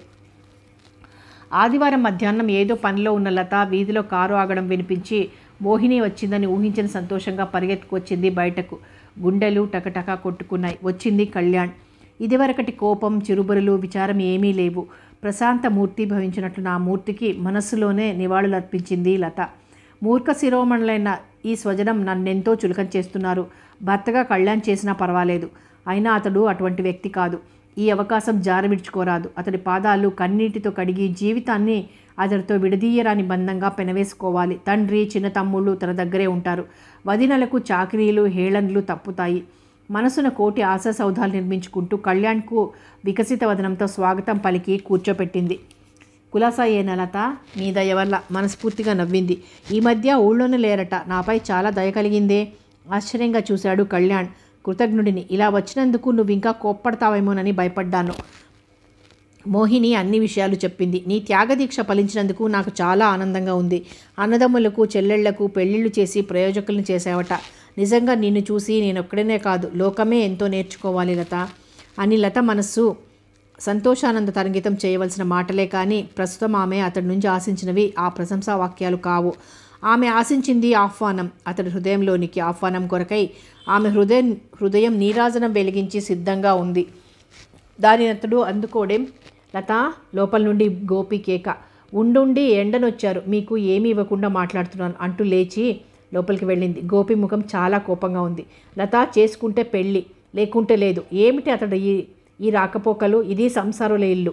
ఆదివారం మధ్యాహ్నం ఏదో పనిలో ఉన్న లత వీధిలో కారు ఆగడం వినిపించి మోహిని వచ్చిందని ఊహించిన సంతోషంగా పరిగెత్తుకొచ్చింది బయటకు గుండెలు టకటకా కొట్టుకున్నాయి వచ్చింది కళ్యాణ్ ఇదివరకటి కోపం చిరుబరులు విచారం ఏమీ లేవు ప్రశాంత మూర్తి భవించినట్లు నా మూర్తికి మనస్సులోనే నివాళులర్పించింది లత మూర్ఖ శిరోమణులైన ఈ స్వజనం నన్నెంతో చులకం చేస్తున్నారు భర్తగా కళ్యాణ్ చేసినా పర్వాలేదు అయినా అతడు అటువంటి వ్యక్తి కాదు ఈ అవకాశం జారవిడ్చుకోరాదు అతడి పాదాలు కన్నీటితో కడిగి జీవితాన్ని అతడితో విడదీయరాని బంధంగా పెనవేసుకోవాలి తండ్రి చిన్న తమ్ముళ్ళు తన దగ్గరే ఉంటారు వదినలకు చాకరీలు హేళన్లు తప్పుతాయి మనసున కోటి ఆశా సౌధాలు నిర్మించుకుంటూ కళ్యాణ్కు వికసిత వదనంతో స్వాగతం పలికి కూర్చోపెట్టింది కులాసా ఏ నలత మీ దయ వల్ల మనస్ఫూర్తిగా నవ్వింది ఈ మధ్య ఊళ్ళోనే లేరట నాపై చాలా దయ కలిగిందే ఆశ్చర్యంగా చూశాడు కళ్యాణ్ కృతజ్ఞుడిని ఇలా వచ్చినందుకు నువ్వు ఇంకా కోప్పడతావేమోనని భయపడ్డాను మోహిని అన్ని విషయాలు చెప్పింది నీ త్యాగదీక్ష ఫలించినందుకు నాకు చాలా ఆనందంగా ఉంది అన్నదమ్ములకు చెల్లెళ్లకు పెళ్లిళ్ళు చేసి ప్రయోజకులను చేసావట నిజంగా నిన్ను చూసి నేను ఒక్కడనే కాదు లోకమే ఎంతో నేర్చుకోవాలి లత అని లత మనస్సు సంతోషానంద తరంగితం చేయవలసిన మాటలే కానీ ప్రస్తుతం ఆమె అతడి నుంచి ఆశించినవి ఆ ప్రశంసా వాక్యాలు కావు ఆమె ఆశించింది ఆహ్వానం అతడి హృదయంలోనికి ఆహ్వానం కొరకై ఆమె హృదయం హృదయం నీరాజనం వెలిగించి సిద్ధంగా ఉంది దాని అతడు అందుకోవడం లత లోపల నుండి గోపి కేక ఉండుండి ఎండనొచ్చారు మీకు ఏమీ ఇవ్వకుండా మాట్లాడుతున్నాను అంటూ లేచి లోపలికి వెళ్ళింది గోపి ముఖం చాలా కోపంగా ఉంది లత చేసుకుంటే పెళ్ళి లేకుంటే లేదు ఏమిటి అతడు ఈ ఈ రాకపోకలు ఇది సంసారుల ఇల్లు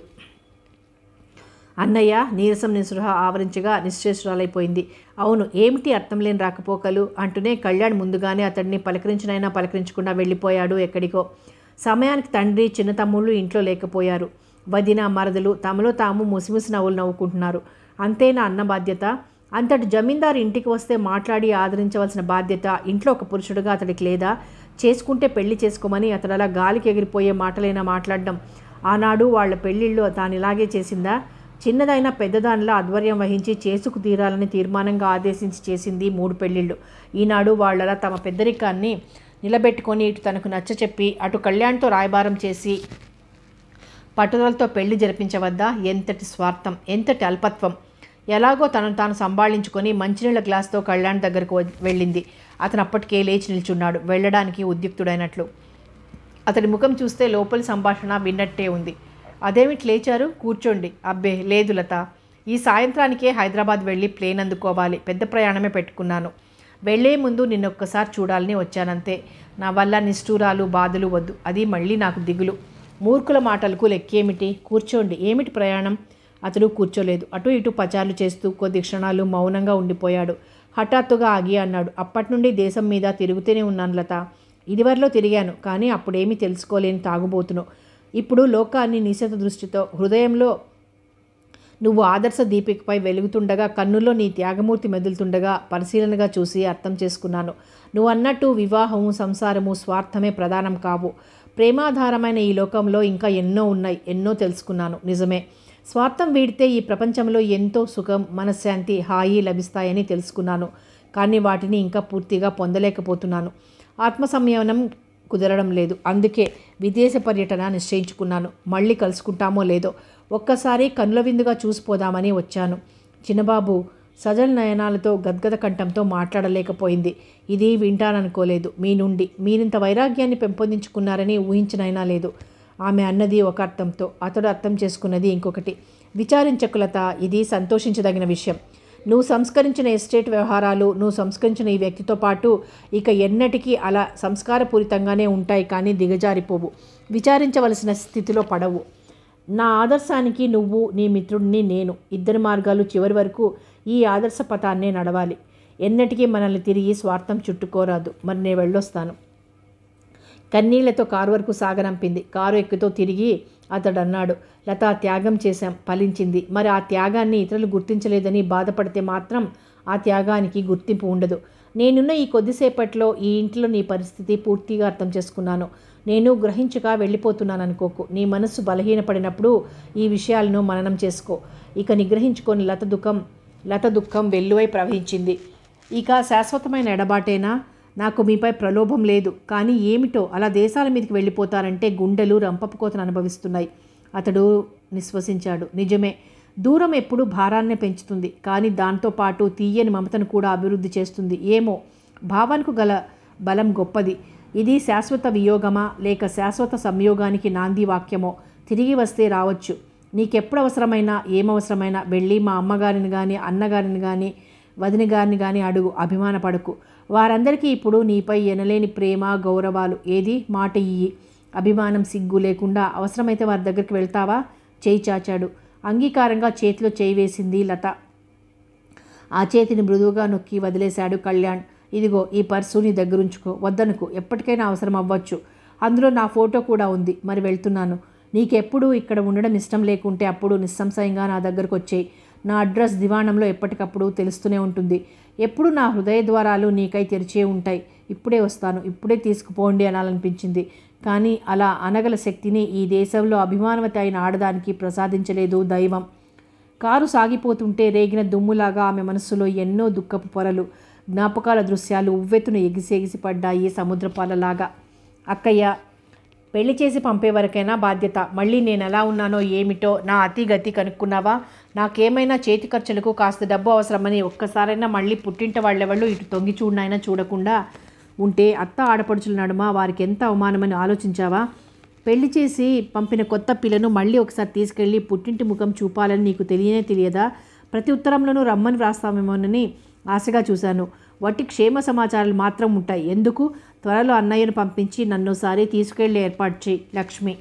అన్నయ్య నీరసం నిస్పృహ ఆవరించగా నిశ్చేషురాలైపోయింది అవును ఏమిటి అర్థం లేని రాకపోకలు అంటూనే కళ్యాణ్ ముందుగానే అతడిని పలకరించినైనా పలకరించకుండా వెళ్ళిపోయాడు ఎక్కడికో సమయానికి తండ్రి చిన్న తమ్ముళ్ళు ఇంట్లో లేకపోయారు వదిన మరదలు తమలో తాము ముసిముసి నవ్వులు నవ్వుకుంటున్నారు అంతే నా అన్న బాధ్యత అంతటి జమీందారు ఇంటికి వస్తే మాట్లాడి ఆదరించవలసిన బాధ్యత ఇంట్లో ఒక పురుషుడుగా అతడికి లేదా చేసుకుంటే పెళ్లి చేసుకోమని అతడు అలా గాలికి ఎగిరిపోయే మాటలైనా మాట్లాడడం ఆనాడు వాళ్ళ పెళ్ళిళ్ళు తాను ఇలాగే చేసిందా చిన్నదైనా పెద్దదానిలో ఆధ్వర్యం వహించి చేసుకు తీరాలని తీర్మానంగా ఆదేశించి చేసింది మూడు పెళ్ళిళ్ళు ఈనాడు వాళ్ళలా తమ పెద్దరికాన్ని నిలబెట్టుకొని ఇటు తనకు నచ్చచెప్పి అటు కళ్యాణ్తో రాయబారం చేసి పట్టుదలతో పెళ్లి జరిపించవద్దా ఎంతటి స్వార్థం ఎంతటి అల్పత్వం ఎలాగో తనను తాను సంభాళించుకొని మంచినీళ్ళ గ్లాస్తో కళ్యాణ్ దగ్గరకు వ- వెళ్ళింది అతను అప్పటికే లేచి నిల్చున్నాడు వెళ్ళడానికి ఉద్యుక్తుడైనట్లు అతడి ముఖం చూస్తే లోపలి సంభాషణ విన్నట్టే ఉంది అదేమిటి లేచారు కూర్చోండి అబ్బే లేదు లత ఈ సాయంత్రానికే హైదరాబాద్ వెళ్ళి ప్లేన్ అందుకోవాలి పెద్ద ప్రయాణమే పెట్టుకున్నాను వెళ్ళే ముందు నిన్ను ఒక్కసారి చూడాలని వచ్చానంతే నా వల్ల నిష్ఠూరాలు బాధలు వద్దు అది మళ్ళీ నాకు దిగులు మూర్ఖుల మాటలకు లెక్కేమిటి కూర్చోండి ఏమిటి ప్రయాణం అతడు కూర్చోలేదు అటు ఇటు పచారులు చేస్తూ కొద్ది క్షణాలు మౌనంగా ఉండిపోయాడు హఠాత్తుగా ఆగి అన్నాడు అప్పటి నుండి దేశం మీద తిరుగుతూనే ఉన్నాను లత ఇదివరలో తిరిగాను కానీ అప్పుడేమీ తెలుసుకోలేని తాగుబోతును ఇప్పుడు లోకాన్ని నిశిత దృష్టితో హృదయంలో నువ్వు ఆదర్శ దీపికపై వెలుగుతుండగా కన్నుల్లో నీ త్యాగమూర్తి మెదులుతుండగా పరిశీలనగా చూసి అర్థం చేసుకున్నాను నువ్వు అన్నట్టు వివాహము సంసారము స్వార్థమే ప్రధానం కావు ప్రేమాధారమైన ఈ లోకంలో ఇంకా ఎన్నో ఉన్నాయి ఎన్నో తెలుసుకున్నాను నిజమే స్వార్థం వీడితే ఈ ప్రపంచంలో ఎంతో సుఖం మనశ్శాంతి హాయి లభిస్తాయని తెలుసుకున్నాను కానీ వాటిని ఇంకా పూర్తిగా పొందలేకపోతున్నాను ఆత్మ సంయమనం కుదరడం లేదు అందుకే విదేశ పర్యటన నిశ్చయించుకున్నాను మళ్ళీ కలుసుకుంటామో లేదో ఒక్కసారి కనుల విందుగా చూసిపోదామని వచ్చాను చిన్నబాబు సజల్ నయనాలతో గద్గద కంఠంతో మాట్లాడలేకపోయింది ఇది వింటాననుకోలేదు మీ నుండి మీరింత వైరాగ్యాన్ని పెంపొందించుకున్నారని ఊహించనైనా లేదు ఆమె అన్నది ఒక అర్థంతో అతడు అర్థం చేసుకున్నది ఇంకొకటి విచారించకులత ఇది సంతోషించదగిన విషయం నువ్వు సంస్కరించిన ఎస్టేట్ వ్యవహారాలు నువ్వు సంస్కరించిన ఈ వ్యక్తితో పాటు ఇక ఎన్నటికీ అలా సంస్కారపూరితంగానే ఉంటాయి కానీ దిగజారిపోవు విచారించవలసిన స్థితిలో పడవు నా ఆదర్శానికి నువ్వు నీ మిత్రుడిని నేను ఇద్దరి మార్గాలు చివరి వరకు ఈ ఆదర్శ పథాన్నే నడవాలి ఎన్నటికీ మనల్ని తిరిగి స్వార్థం చుట్టుకోరాదు మరి నేను వెళ్ళొస్తాను కన్నీళ్లతో కారు వరకు సాగనంపింది కారు ఎక్కుతో తిరిగి అతడు అన్నాడు లత త్యాగం చేశాం ఫలించింది మరి ఆ త్యాగాన్ని ఇతరులు గుర్తించలేదని బాధపడితే మాత్రం ఆ త్యాగానికి గుర్తింపు ఉండదు నేనున్న ఈ కొద్దిసేపట్లో ఈ ఇంట్లో నీ పరిస్థితి పూర్తిగా అర్థం చేసుకున్నాను నేను గ్రహించక వెళ్ళిపోతున్నాను అనుకోకు నీ మనస్సు బలహీనపడినప్పుడు ఈ విషయాలను మననం చేసుకో ఇక నిగ్రహించుకొని లత దుఃఖం లత దుఃఖం వెల్లువై ప్రవహించింది ఇక శాశ్వతమైన ఎడబాటేనా నాకు మీపై ప్రలోభం లేదు కానీ ఏమిటో అలా దేశాల మీదకి వెళ్ళిపోతారంటే గుండెలు రంపపుకోతను అనుభవిస్తున్నాయి అతడు నిశ్వసించాడు నిజమే దూరం ఎప్పుడు భారాన్నే పెంచుతుంది కానీ దాంతోపాటు తీయని మమతను కూడా అభివృద్ధి చేస్తుంది ఏమో భావానికి గల బలం గొప్పది ఇది శాశ్వత వియోగమా లేక శాశ్వత సంయోగానికి నాంది వాక్యమో తిరిగి వస్తే రావచ్చు నీకెప్పుడు అవసరమైనా ఏమవసరమైనా వెళ్ళి మా అమ్మగారిని కానీ అన్నగారిని కానీ వదిన గారిని కానీ అడుగు అభిమానపడకు వారందరికీ ఇప్పుడు నీపై ఎనలేని ప్రేమ గౌరవాలు ఏది మాట ఇయ్యి అభిమానం సిగ్గు లేకుండా అవసరమైతే వారి దగ్గరికి వెళ్తావా చేయి చాచాడు అంగీకారంగా చేతిలో చేయి వేసింది లత ఆ చేతిని మృదువుగా నొక్కి వదిలేశాడు కళ్యాణ్ ఇదిగో ఈ పర్సు నీ దగ్గరుంచుకో వద్దనుకు ఎప్పటికైనా అవసరం అవ్వచ్చు అందులో నా ఫోటో కూడా ఉంది మరి వెళ్తున్నాను నీకెప్పుడు ఇక్కడ ఉండడం ఇష్టం లేకుంటే అప్పుడు నిస్సంశయంగా నా దగ్గరకు వచ్చేయి నా అడ్రస్ దివాణంలో ఎప్పటికప్పుడు తెలుస్తూనే ఉంటుంది ఎప్పుడు నా హృదయ ద్వారాలు నీకై తెరిచే ఉంటాయి ఇప్పుడే వస్తాను ఇప్పుడే తీసుకుపోండి అనాలనిపించింది కానీ అలా అనగల శక్తిని ఈ దేశంలో అభిమానవతి అయిన ఆడదానికి ప్రసాదించలేదు దైవం కారు సాగిపోతుంటే రేగిన దుమ్ములాగా ఆమె మనస్సులో ఎన్నో దుఃఖపు పొరలు జ్ఞాపకాల దృశ్యాలు ఉవ్వెత్తున ఎగిసెగిసి పడ్డాయి సముద్రపాలలాగా అక్కయ్య పెళ్లి చేసి పంపే వరకైనా బాధ్యత మళ్ళీ నేను ఎలా ఉన్నానో ఏమిటో నా అతి గతి కనుక్కున్నావా నాకేమైనా చేతి ఖర్చులకు కాస్త డబ్బు అవసరమని ఒక్కసారైనా మళ్ళీ పుట్టింట వాళ్ళెవళ్ళు ఇటు తొంగి చూడనైనా చూడకుండా ఉంటే అత్త ఆడపడుచుల నడుమ వారికి ఎంత అవమానమని ఆలోచించావా పెళ్లి చేసి పంపిన కొత్త పిల్లను మళ్ళీ ఒకసారి తీసుకెళ్ళి పుట్టింటి ముఖం చూపాలని నీకు తెలియనే తెలియదా ప్రతి ఉత్తరంలోనూ రమ్మని వ్రాస్తామేమోనని ఆశగా చూశాను వట్టి క్షేమ సమాచారాలు మాత్రం ఉంటాయి ఎందుకు త్వరలో అన్నయ్యను పంపించి నన్నోసారి తీసుకెళ్ళి ఏర్పాటు చేయి లక్ష్మి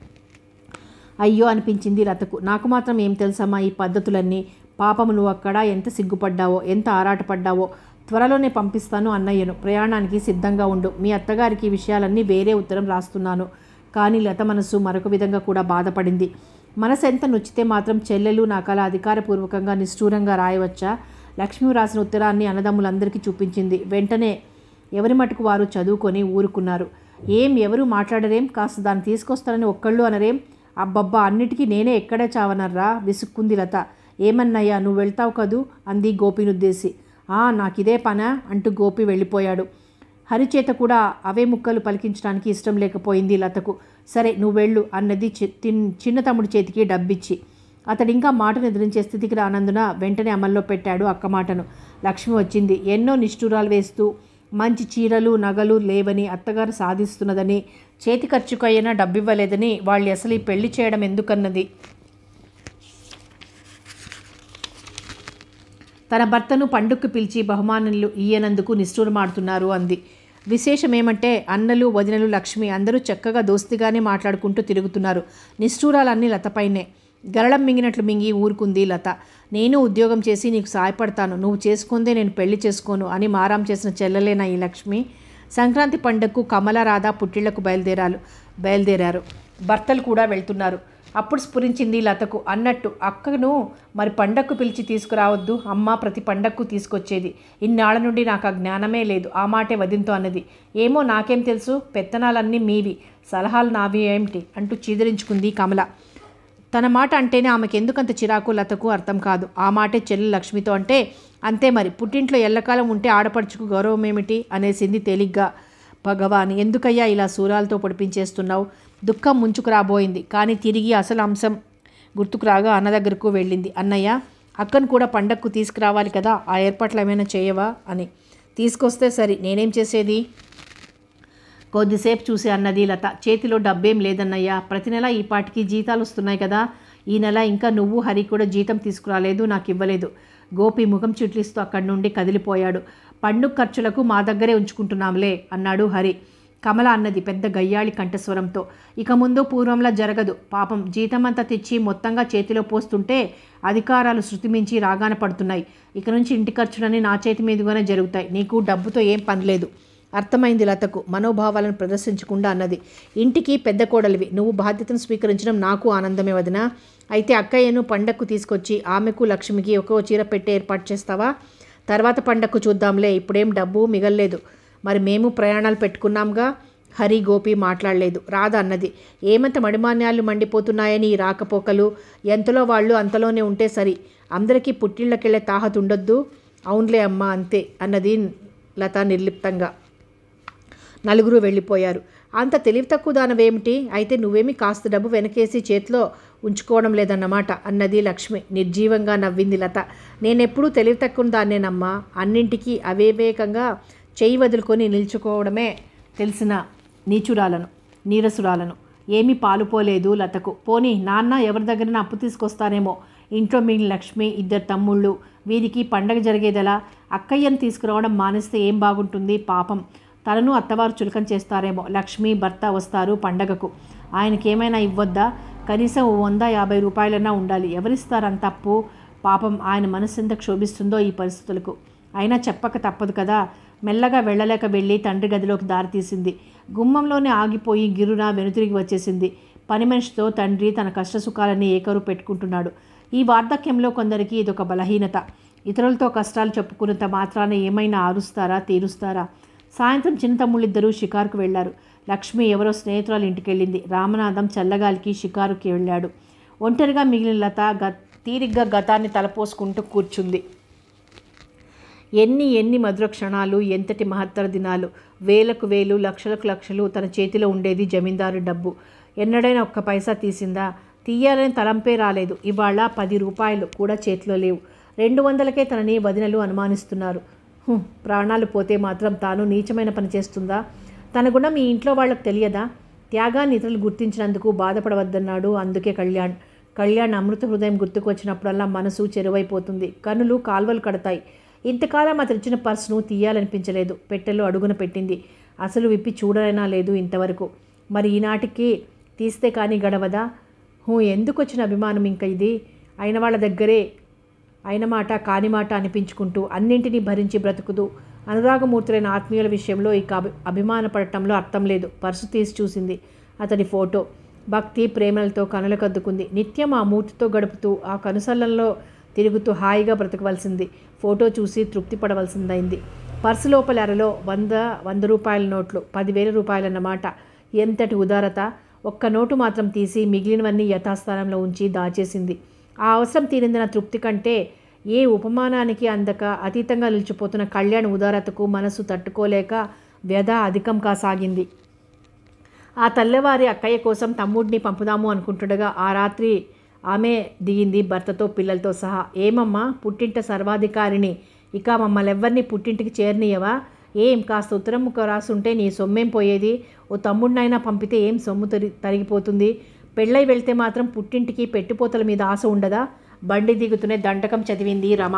అయ్యో అనిపించింది లతకు నాకు మాత్రం ఏం తెలుసమ్మా ఈ పద్ధతులన్నీ పాపము నువ్వు అక్కడ ఎంత సిగ్గుపడ్డావో ఎంత ఆరాటపడ్డావో త్వరలోనే పంపిస్తాను అన్నయ్యను ప్రయాణానికి సిద్ధంగా ఉండు మీ అత్తగారికి ఈ విషయాలన్నీ వేరే ఉత్తరం రాస్తున్నాను కానీ లత మనసు మరొక విధంగా కూడా బాధపడింది మనసు ఎంత నొచ్చితే మాత్రం చెల్లెలు నాకు అలా అధికారపూర్వకంగా నిష్ఠూరంగా రాయవచ్చా లక్ష్మి రాసిన ఉత్తరాన్ని అన్నదమ్ములందరికీ చూపించింది వెంటనే ఎవరి మటుకు వారు చదువుకొని ఊరుకున్నారు ఏం ఎవరు మాట్లాడరేం కాస్త దాన్ని తీసుకొస్తానని ఒక్కళ్ళు అనరేం అబ్బబ్బా అన్నిటికీ నేనే ఎక్కడే చావనర్రా విసుక్కుంది లత ఏమన్నయ్యా నువ్వు వెళ్తావు కదూ అంది గోపినుద్దేశి ఆ నాకిదే పనా అంటూ గోపి వెళ్ళిపోయాడు హరిచేత కూడా అవే ముక్కలు పలికించడానికి ఇష్టం లేకపోయింది లతకు సరే నువ్వు వెళ్ళు అన్నది చి- తిన్- చిన్న తమ్ముడి చేతికి డబ్బిచ్చి అతడు ఇంకా మాటను ఎదిరించే స్థితికి రానందున వెంటనే అమల్లో పెట్టాడు అక్క మాటను లక్ష్మి వచ్చింది ఎన్నో నిష్ఠూరాలు వేస్తూ మంచి చీరలు నగలు లేవని అత్తగారు సాధిస్తున్నదని చేతి ఖర్చుకు అయినా డబ్బివ్వలేదని వాళ్ళు అసలు ఈ పెళ్లి చేయడం ఎందుకన్నది తన భర్తను పండుగకు పిలిచి బహుమానాలు ఇయ్యనందుకు నిష్ఠూరమాడుతున్నారు అంది విశేషమేమంటే అన్నలు వదినలు లక్ష్మి అందరూ చక్కగా దోస్తిగానే మాట్లాడుకుంటూ తిరుగుతున్నారు నిష్ఠూరాలన్నీ లతపైనే గరళం మింగినట్లు మింగి ఊరుకుంది లత నేను ఉద్యోగం చేసి నీకు సాయపడతాను నువ్వు చేసుకుందే నేను పెళ్లి చేసుకోను అని మారాం చేసిన చెల్లెలేనా ఈ లక్ష్మి సంక్రాంతి పండగకు కమల రాధ పుట్టిళ్లకు బయలుదేరాలు బయలుదేరారు భర్తలు కూడా వెళ్తున్నారు అప్పుడు స్ఫురించింది లతకు అన్నట్టు అక్కను మరి పండక్కు పిలిచి తీసుకురావద్దు అమ్మ ప్రతి పండక్కు తీసుకొచ్చేది ఇన్నాళ్ళ నుండి నాకు ఆ జ్ఞానమే లేదు ఆ మాటే వదింతో అన్నది ఏమో నాకేం తెలుసు పెత్తనాలన్నీ మీవి సలహాలు నావి ఏమిటి అంటూ చీదరించుకుంది కమల తన మాట అంటేనే ఆమెకి ఎందుకంత చిరాకు లతకు అర్థం కాదు ఆ మాటే చెల్లి లక్ష్మితో అంటే అంతే మరి పుట్టింట్లో ఎల్లకాలం ఉంటే ఆడపడుచుకు గౌరవం ఏమిటి అనేసింది తేలిగ్గా భగవాన్ ఎందుకయ్యా ఇలా సూరాలతో పొడిపించేస్తున్నావు దుఃఖం ముంచుకు రాబోయింది కానీ తిరిగి అసలు అంశం గుర్తుకు రాగా అన్న దగ్గరకు వెళ్ళింది అన్నయ్య అక్కను కూడా పండగకు తీసుకురావాలి కదా ఆ ఏర్పాట్లు ఏమైనా చేయవా అని తీసుకొస్తే సరి నేనేం చేసేది కొద్దిసేపు చూసి అన్నది లత చేతిలో డబ్బేం లేదన్నయ్య ప్రతి నెల ఈ పాటికి జీతాలు వస్తున్నాయి కదా ఈ నెల ఇంకా నువ్వు హరి కూడా జీతం తీసుకురాలేదు నాకు ఇవ్వలేదు గోపి ముఖం చిట్లిస్తూ అక్కడి నుండి కదిలిపోయాడు పండుగ ఖర్చులకు మా దగ్గరే ఉంచుకుంటున్నాంలే అన్నాడు హరి కమల అన్నది పెద్ద గయ్యాళి కంఠస్వరంతో ఇక ముందు పూర్వంలా జరగదు పాపం జీతమంతా తెచ్చి మొత్తంగా చేతిలో పోస్తుంటే అధికారాలు శృతిమించి రాగాన పడుతున్నాయి ఇక నుంచి ఇంటి ఖర్చులన్నీ నా చేతి మీదుగానే జరుగుతాయి నీకు డబ్బుతో ఏం పని లేదు అర్థమైంది లతకు మనోభావాలను ప్రదర్శించకుండా అన్నది ఇంటికి పెద్ద కోడలివి నువ్వు బాధ్యతను స్వీకరించడం నాకు ఆనందమే వదిన అయితే అక్కయ్యను పండక్కు తీసుకొచ్చి ఆమెకు లక్ష్మికి ఒక్కో చీర పెట్టే ఏర్పాటు చేస్తావా తర్వాత పండక్కు చూద్దాంలే ఇప్పుడేం డబ్బు మిగల్లేదు మరి మేము ప్రయాణాలు పెట్టుకున్నాంగా హరి గోపి మాట్లాడలేదు రాధ అన్నది ఏమంత మడిమాన్యాలు మండిపోతున్నాయని ఈ రాకపోకలు ఎంతలో వాళ్ళు అంతలోనే ఉంటే సరి అందరికీ పుట్టిళ్ళకెళ్ళే తాహత ఉండొద్దు అవునులే అమ్మా అంతే అన్నది లత నిర్లిప్తంగా నలుగురు వెళ్ళిపోయారు అంత తెలివి తక్కువ దానవేమిటి అయితే నువ్వేమి కాస్త డబ్బు వెనకేసి చేతిలో ఉంచుకోవడం లేదన్నమాట అన్నది లక్ష్మి నిర్జీవంగా నవ్వింది లత నేనెప్పుడూ తెలివి తక్కువ దాన్నేనమ్మా అన్నింటికీ అవివేకంగా చేయి వదులుకొని నిల్చుకోవడమే తెలిసిన నీచురాలను నీరసురాలను ఏమీ పాలుపోలేదు లతకు పోనీ నాన్న ఎవరి దగ్గర అప్పు తీసుకొస్తానేమో ఇంట్లో మిగిలిన లక్ష్మి ఇద్దరు తమ్ముళ్ళు వీరికి పండగ జరిగేదెలా అక్కయ్యను తీసుకురావడం మానేస్తే ఏం బాగుంటుంది పాపం తనను అత్తవారు చులకం చేస్తారేమో లక్ష్మి భర్త వస్తారు పండగకు ఆయనకి ఏమైనా ఇవ్వద్దా కనీసం ఓ వంద యాభై రూపాయలన్నా ఉండాలి ఎవరిస్తారు అంత అప్పు పాపం ఆయన మనసు ఎంత క్షోభిస్తుందో ఈ పరిస్థితులకు అయినా చెప్పక తప్పదు కదా మెల్లగా వెళ్ళలేక వెళ్ళి తండ్రి గదిలోకి దారితీసింది గుమ్మంలోనే ఆగిపోయి గిరున వెనుతిరిగి వచ్చేసింది పని మనిషితో తండ్రి తన కష్టసుఖాలని ఏకరు పెట్టుకుంటున్నాడు ఈ వార్ధక్యంలో కొందరికి ఇదొక బలహీనత ఇతరులతో కష్టాలు చెప్పుకున్నంత మాత్రాన ఏమైనా ఆరుస్తారా తీరుస్తారా సాయంత్రం చిన్న తమ్ముళ్ళిద్దరూ షికారుకు వెళ్లారు లక్ష్మి ఎవరో స్నేహితురాలు ఇంటికి వెళ్ళింది రామనాథం చల్లగాలికి షికారుకి వెళ్ళాడు ఒంటరిగా మిగిలిన లత గ తీరిగ్గా గతాన్ని తలపోసుకుంటూ కూర్చుంది ఎన్ని ఎన్ని మధుర క్షణాలు ఎంతటి మహత్తర దినాలు వేలకు వేలు లక్షలకు లక్షలు తన చేతిలో ఉండేది జమీందారు డబ్బు ఎన్నడైనా ఒక్క పైసా తీసిందా తీయాలని తలంపే రాలేదు ఇవాళ పది రూపాయలు కూడా చేతిలో లేవు రెండు వందలకే తనని వదినలు అనుమానిస్తున్నారు హు, ప్రాణాలు పోతే మాత్రం తాను నీచమైన పని చేస్తుందా తన గుణం ఈ ఇంట్లో వాళ్ళకి తెలియదా త్యాగాన్ని ఇతరులు గుర్తించినందుకు బాధపడవద్దన్నాడు అందుకే కళ్యాణ్ కళ్యాణ్ అమృత హృదయం గుర్తుకు వచ్చినప్పుడల్లా మనసు చెరువైపోతుంది కనులు కాల్వలు కడతాయి ఇంతకాలం అతను ఇచ్చిన పర్సును తీయాలనిపించలేదు పెట్టెలో అడుగున పెట్టింది అసలు విప్పి చూడరైనా లేదు ఇంతవరకు మరి ఈనాటికి తీస్తే కానీ గడవదా హూ ఎందుకు వచ్చిన అభిమానం ఇంకా ఇది అయిన వాళ్ళ దగ్గరే అయిన మాట కాని మాట అనిపించుకుంటూ అన్నింటినీ భరించి బ్రతుకుతూ అనురాగమూర్తులైన ఆత్మీయుల విషయంలో ఇక అభి అభిమానపడటంలో అర్థం లేదు పర్సు తీసి చూసింది అతడి ఫోటో భక్తి ప్రేమలతో కనులకద్దుకుంది నిత్యం ఆ మూర్తితో గడుపుతూ ఆ కనుసల్లంలో తిరుగుతూ హాయిగా బ్రతకవలసింది ఫోటో చూసి తృప్తి పడవలసిందైంది పర్సు లోపల అరలో వంద వంద రూపాయల నోట్లు పదివేల రూపాయలన్నమాట ఎంతటి ఉదారత ఒక్క నోటు మాత్రం తీసి మిగిలినవన్నీ యథాస్థానంలో ఉంచి దాచేసింది ఆ అవసరం తీరిందిన తృప్తి కంటే ఏ ఉపమానానికి అందక అతీతంగా నిలిచిపోతున్న కళ్యాణ్ ఉదారతకు మనసు తట్టుకోలేక వ్యధ అధికం కాసాగింది ఆ తెల్లవారి అక్కయ్య కోసం తమ్ముడిని పంపుదాము అనుకుంటుండగా ఆ రాత్రి ఆమె దిగింది భర్తతో పిల్లలతో సహా ఏమమ్మా పుట్టింట సర్వాధికారిని ఇక మమ్మల్ని ఎవ్వరిని పుట్టింటికి చేరనీయవా ఏం కాస్త ఉత్తరం ముక్క రాసుంటే నీ సొమ్మేం పోయేది ఓ తమ్ముడినైనా పంపితే ఏం సొమ్ము తరి తరిగిపోతుంది పెళ్ళై వెళ్తే మాత్రం పుట్టింటికి పెట్టుపోతల మీద ఆశ ఉండదా బండి దిగుతూనే దండకం చదివింది రమ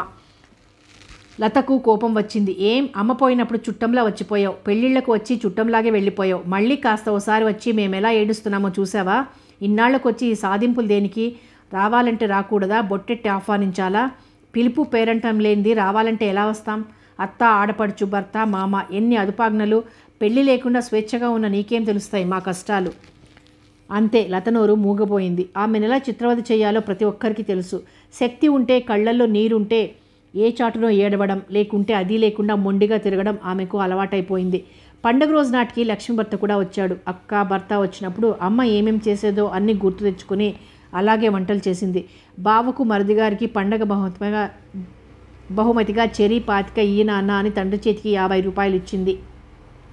లతకు కోపం వచ్చింది ఏం అమ్మ పోయినప్పుడు చుట్టంలా వచ్చిపోయావు పెళ్ళిళ్ళకు వచ్చి చుట్టంలాగే వెళ్ళిపోయావు మళ్ళీ కాస్త ఓసారి వచ్చి మేము ఎలా ఏడుస్తున్నామో చూసావా ఇన్నాళ్ళకు వచ్చి ఈ సాధింపులు దేనికి రావాలంటే రాకూడదా బొట్టెట్టి ఆహ్వానించాలా పిలుపు పేరంటం లేనిది రావాలంటే ఎలా వస్తాం అత్త ఆడపడుచు భర్త మామ ఎన్ని అదుపాజ్ఞలు పెళ్లి లేకుండా స్వేచ్ఛగా ఉన్న నీకేం తెలుస్తాయి మా కష్టాలు అంతే లతనోరు మూగపోయింది ఆమెను ఎలా చిత్రవధ చేయాలో ప్రతి ఒక్కరికి తెలుసు శక్తి ఉంటే కళ్ళల్లో నీరుంటే ఏ చాటునో ఏడవడం లేకుంటే అది లేకుండా మొండిగా తిరగడం ఆమెకు అలవాటైపోయింది పండగ రోజు నాటికి లక్ష్మీ భర్త కూడా వచ్చాడు అక్క భర్త వచ్చినప్పుడు అమ్మ ఏమేం చేసేదో అన్నీ గుర్తు తెచ్చుకొని అలాగే వంటలు చేసింది బావకు మరిది గారికి పండగ బహుమతిగా బహుమతిగా చెరి పాతిక ఈ నాన్న అని తండ్రి చేతికి యాభై రూపాయలు ఇచ్చింది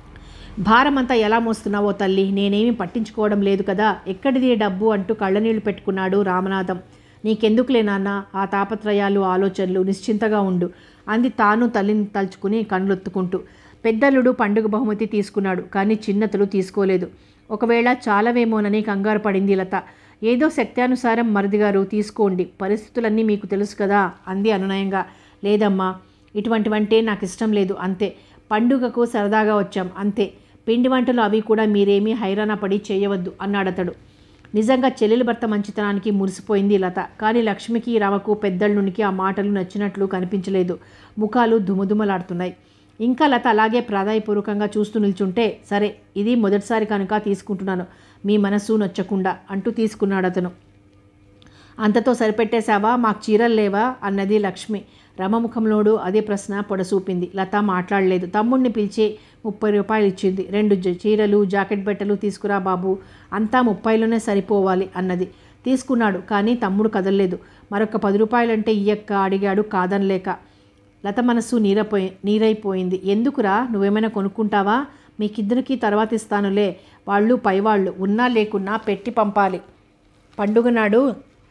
భారమంతా ఎలా మోస్తున్నావో తల్లి నేనేమీ పట్టించుకోవడం లేదు కదా ఎక్కడిది ఈ డబ్బు అంటూ కళ్ళనీళ్లు పెట్టుకున్నాడు రామనాథం నీకెందుకులే నాన్న ఆ తాపత్రయాలు ఆలోచనలు నిశ్చింతగా ఉండు అంది తాను తల్లిని తలుచుకుని కళ్ళొత్తుకుంటూ పెద్దల్లుడు పండుగ బహుమతి తీసుకున్నాడు కానీ చిన్నతలు తీసుకోలేదు ఒకవేళ చాలవేమోనని కంగారు పడింది లత ఏదో శక్త్యానుసారం మరిది గారు తీసుకోండి పరిస్థితులన్నీ మీకు తెలుసు కదా అంది అనునయంగా లేదమ్మా ఇటువంటివంటే నాకు ఇష్టం లేదు అంతే పండుగకు సరదాగా వచ్చాం అంతే పిండి వంటలు అవి కూడా మీరేమీ హైరాణ పడి చేయవద్దు అన్నాడతడు నిజంగా చెల్లెలి భర్త మంచితనానికి మురిసిపోయింది లత కానీ లక్ష్మికి రమకు పెద్దళ్ళునికి ఆ మాటలు నచ్చినట్లు కనిపించలేదు ముఖాలు దుమదుమలాడుతున్నాయి ఇంకా లత అలాగే ప్రాధాయపూర్వకంగా చూస్తూ నిల్చుంటే సరే ఇది మొదటిసారి కనుక తీసుకుంటున్నాను మీ మనస్సు నొచ్చకుండా అంటూ తీసుకున్నాడు అతను అంతతో సరిపెట్టేశావా మాకు చీరలు లేవా అన్నది లక్ష్మి రమముఖంలోడు అదే ప్రశ్న పొడసూపింది లత మాట్లాడలేదు తమ్ముడిని పిలిచి ముప్పై రూపాయలు ఇచ్చింది రెండు జ- చీరలు జాకెట్ బట్టలు తీసుకురా బాబు అంతా ముప్పైలోనే సరిపోవాలి అన్నది తీసుకున్నాడు కానీ తమ్ముడు కదలలేదు మరొక పది రూపాయలంటే ఇయ్యక్క అడిగాడు కాదనలేక లత మనస్సు నీరపోయి నీరైపోయింది ఎందుకురా నువ్వేమైనా కొనుక్కుంటావా మీకిద్దరికి తర్వాత ఇస్తానులే వాళ్ళు పైవాళ్ళు ఉన్నా లేకున్నా పెట్టి పంపాలి పండుగ నాడు